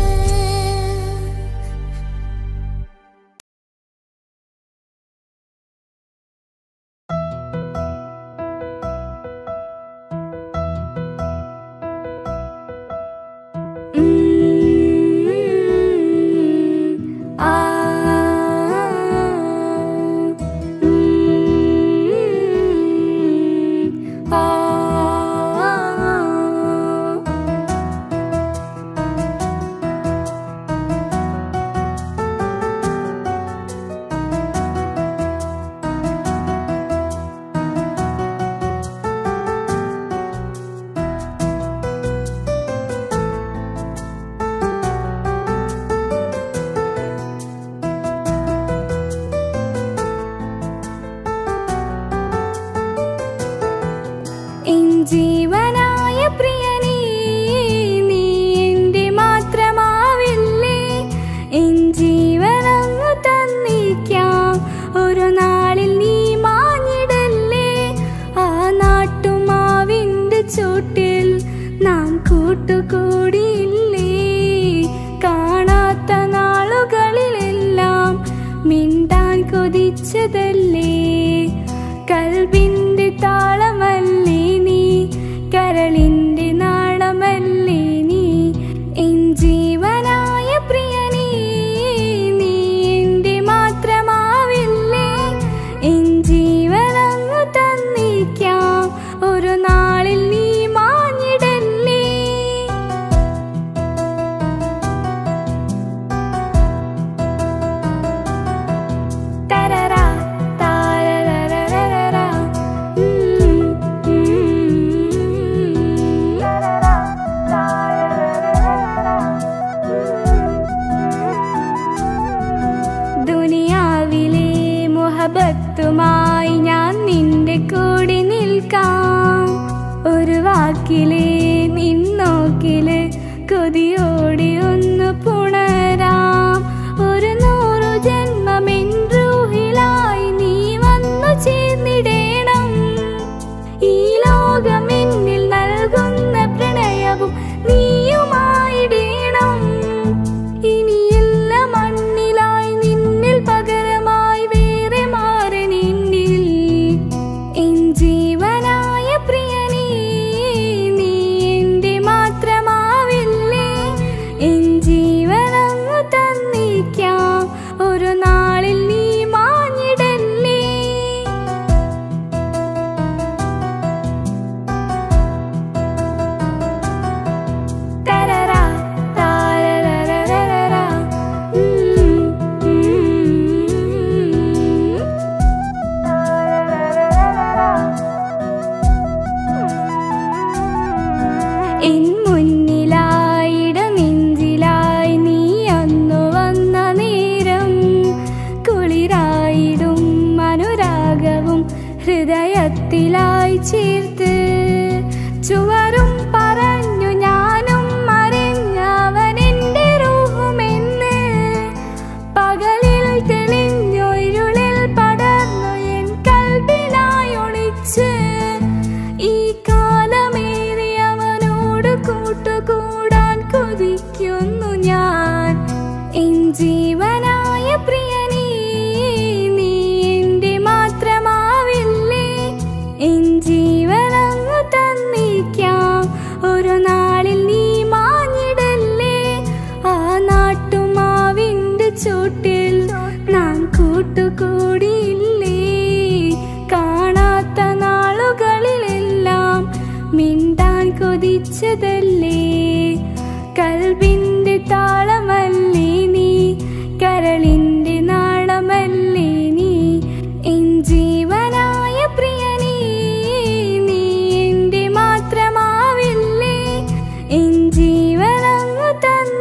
എൻ ജീവനായ പ്രിയനേ നീ എൻ്റെ മാത്രമാവില്ലേ എൻ ജീവനങ്ങു തന്നിക്കാം ഒരു നാളിൽ നീ മാഞ്ഞിടല്ലേ ആ നാട്ടുമാവിൻ്റെ ചൂട്ടിൽ നാം കൂട്ടുകൂടിയില്ലേ കാണാത്ത നാളുകളിലെല്ലാം മിണ്ടാൻ കൊതിച്ചതല്ലേ കൽബിന്റെ താളമല്ലേ നീ കരളിന്റെ നാളമല്ലേ നീ എൻ ജീവനായ പ്രിയനേ നീ എൻ്റെ മാത്രമാവില്ലേ എൻ ജീവനങ്ങു തന്നിക്കാം ഒരു നാളിൽ നീ മാഞ്ഞിടല്ലേ തരറാ താരരരരരരാ. ഉം, ഉം. തരറാ താരരരരരരാ. ദുനിയാവിലെ മുഹബത്തുമായി ഞാൻ നിന്റെ കൂടെ നിൽക്കാം ഒരു വാക്കിലെ നിന്നോക്കില് കൊതിയോടെ ഒന്ന് പുണരാം ഒരു നൂറു ജന്മമെൻ റൂഹിലായി നീ വന്നു ചേർന്നിടേണം ഈ ലോകം എന്നിൽ നൽകുന്ന പ്രണയവും നീയുമായിടേണം ഇനിയില്ല മണ്ണിലായി നിന്നിൽ പകരമായി വേറെ മാറണിന്നിൽ എൻ ജീവനായ പ്രിയനേ നീ എൻ്റെ മാത്രമാവില്ലേ എൻ ജീവനങ്ങു തന്നിക്കാം ഒരു നാളിൽ നീ മാഞ്ഞിടല്ലേ തരറാ താരരരരരാ. ഉം, ഉം. എൻ മുന്നിലായിട നെഞ്ചിലായി നീ അന്നു വന്ന നേരം കുളിരായിടും അനുരാഗവും ഹൃദയത്തിലായി ചേർത്ത് ചുവരും പറഞ്ഞു ഞാനും മറിഞ്ഞവനെന്റെ റൂഹുമെന്ന് പകലിൽ തെളിഞ്ഞു ഇരുളിൽ പടർന്നു എൻ കൽബിലായി ഒളിച്ച് ഈ കാലമേറി അവനോട് കൂട്ടുകൂടാൻ കൊതിക്കുന്നു ഞാൻ എൻ ജീവനായ പ്രിയനേ നീ എൻ്റെ മാത്രമാവില്ലേ എൻ ജീവനങ്ങു തന്നിക്കാം ഒരു നാളിൽ നീ മാഞ്ഞിടല്ലേ ആ നാട്ടുമാവിൻ്റെ ചൂട്ടിൽ നാം കൂട്ടുകൂടിയില്ലേ കാണാത്ത നാളുകളിലെല്ലാം മിണ്ടാൻ കൊതിച്ചതല്ലേ കൽബിന്റെ താളമല്ലേ നീ കരളിന്റെ നാളമല്ലേ നീ എൻ ജീവനായ പ്രിയനേ നീ എൻ്റെ മാത്രമാവില്ലേ എൻ ജീവനങ്ങു തന്ന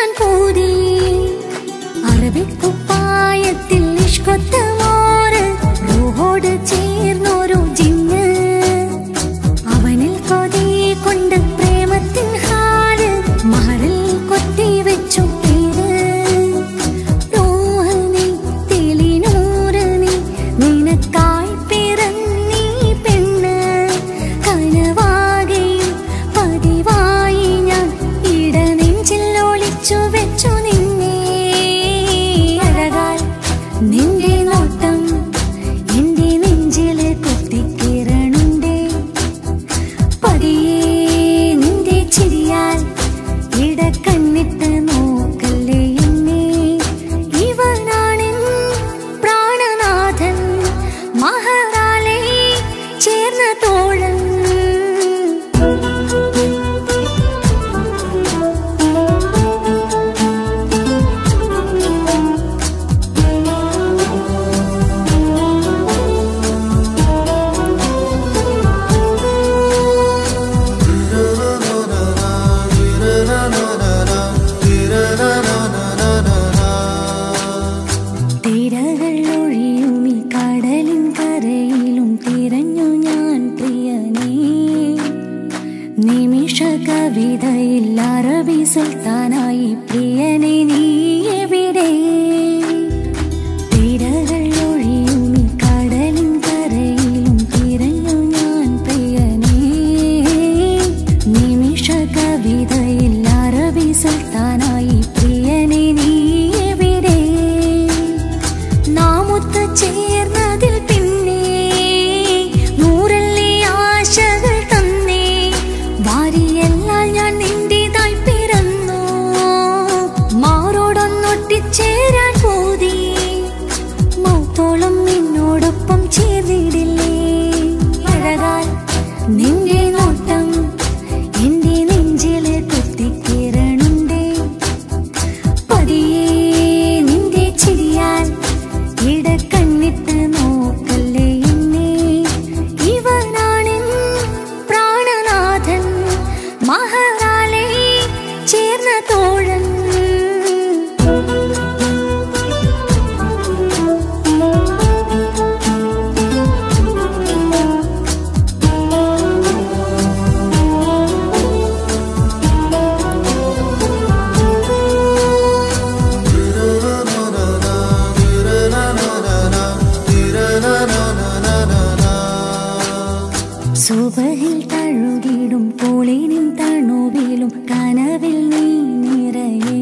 ചേരാൻ പൂതി അറബിക്കുപ്പായത്തിൽ ഇഷ്കൊത്ത മോറ് റൂഹോട് ചേർന്നൊരു ജിന്ന് അവനിൽ കൊതി കൊണ്ട് പ്രേമത്തിൻ ഹാല് മഹറിൽ കൊത്തി വെച്ചു പേര് റൂഹനി തെളിനൂറനി നിനക്കായി പിറന്നീ പെണ്ണ് കനവാകെയും പതിവായി ഞാൻ ഇടനെഞ്ചിൽ ഒളിച്ചു വെച്ചു നിന്നെ അഴകാൽ നിന്റെ നോട്ടം എന്റെ നെഞ്ചില് കുത്തിക്കിരണുണ്ടേ പതിയെ നിന്റെ ചിരിയാൽ ഇടക്കണ്ണിട്ട് നോക്കല്ലേ എന്നെ ഇവനാണെൻ പ്രാണനാഥൻ മഹാറാലെ ചേർന്ന തോഴൻ തിരകൾ ഒഴിയും ഈ കടലിൻ കരയിലും തിരഞ്ഞു ഞാൻ പ്രിയനേ നിമിഷ കവിതയിൽ അറബി സുൽത്താനായി പ്രിയനെ നീ എവിടെ തിരകൾ ഒഴിയും ഈ കടലിൻ കരയിലും തിരഞ്ഞു ഞാൻ പ്രിയനേ നിമിഷ കവിതയിൽ അറബി സുൽത്താനായി പ്രിയനെ നീ എവിടെ നാമൊത്ത് ചേർന്നതിൽ പിന്നെ നൂറല്ലേ ആശകൾ തന്നേ വാരിയെല്ലാം ഞാൻ നിന്റേതായി പിറന്നു മാറോടൊന്നൊട്ടിച്ചേരാൻ പോതി മൗത്തോളം നിന്നോടൊപ്പം ചേർന്നിടില്ലേ അഴകാൽ നിന്റെ നോട്ടം എന്റെ നെഞ്ചില് കുത്തിക്കിരണുണ്ടേ പതിയെ നിന്റെ ചിരിയാൽ ഇടക്കണ്ണിട്ട് നോക്കല്ലേ എന്നെ ഇവനാണെൻ പ്രാണനാഥൻ മഹാറാലെ ചേർന്ന തോഴൻ സുബഹിൽ തഴുകിടും പോളിനും തണുവിലും കനവിൽ നീ നിറയേ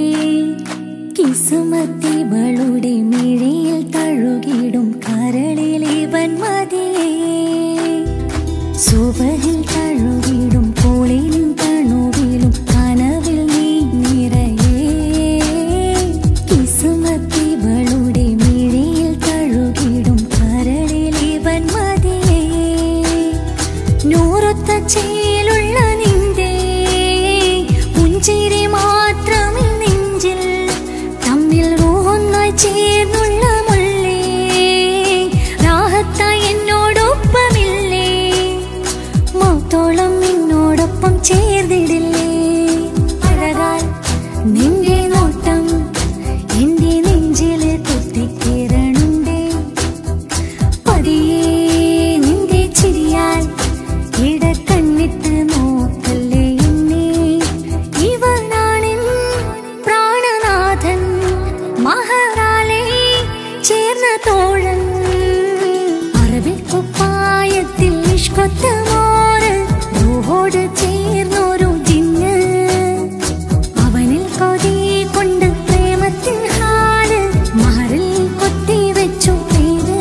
കിസുമത്തിവളുടെ മിഴിയിൽ തഴുകിടും കരളിലിവൻ മതിയേ സുബഹിൽ തഴുകിടും പോളിനും തണുവിലും കനവിൽ നീ നിറയേ കിസുമത്തിവളുടെ മിഴിയിൽ തഴുകിടും കരളിലിവൻ മതിയേ നൂറൊത്ത ചേലുള്ള നിന്റെ പുഞ്ചിരി മാത്രമേ നെഞ്ചിൽ തമ്മിൽ ഒന്നായി ചേർന്നുള്ള മുള്ളേ രാഹത്തായി എന്നോടൊപ്പമില്ലേ മൗത്തോളം നിന്നോടൊപ്പം ചേർന്നിടില്ലേ അഴകാൽ നിന്റെ നോട്ടം എന്റെ നെഞ്ചില് കുത്തിക്കിരണുണ്ടേ പതിയെ നിന്റെ ചിരിയാൽ ഇടക്കണ്ണിട്ട് നോക്കല്ലേ എന്നെ ഇവനാണെൻ പ്രാണനാഥൻ മഹാറാലെ ചേർന്ന തോഴൻ അറബിക്കുപ്പായത്തിൽ ഇഷ്കൊത്ത മോറ് റൂഹോട് ചേർന്നൊരു ജിന്ന് അവനിൽ കൊതി കൊണ്ട് പ്രേമത്തിൻ ഹാല് മഹറിൽ കൊത്തി വെച്ചു പേര്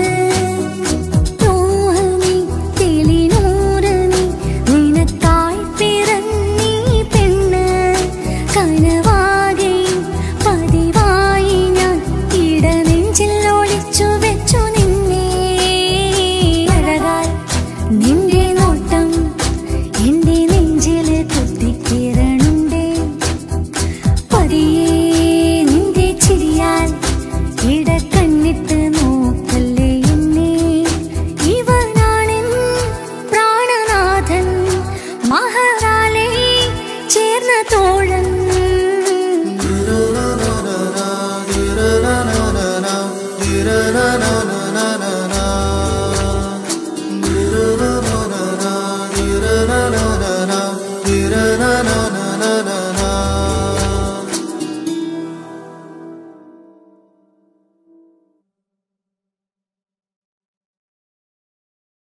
റൂഹനി തെളിനൂറനി നിനക്കായി പിറന്നീ പെണ്ണ് കനവാകെയും പതിവായി ഞാൻ ഇടനെഞ്ചിൽ ഒളിച്ചു വെച്ചു നിന്നെ അഴകാൽ നിന്റെ നോട്ടം എന്റെ നെഞ്ചില് കുത്തിക്കിരണുണ്ടേ പതിയെ നിന്റെ ചിരിയാൽ ഇടക്കണ്ണിട്ട് നോക്കല്ലേ എന്നെ ഇവനാണെൻ പ്രാണനാഥൻ മഹാറാലെ ചേർന്ന തോഴൻ na na na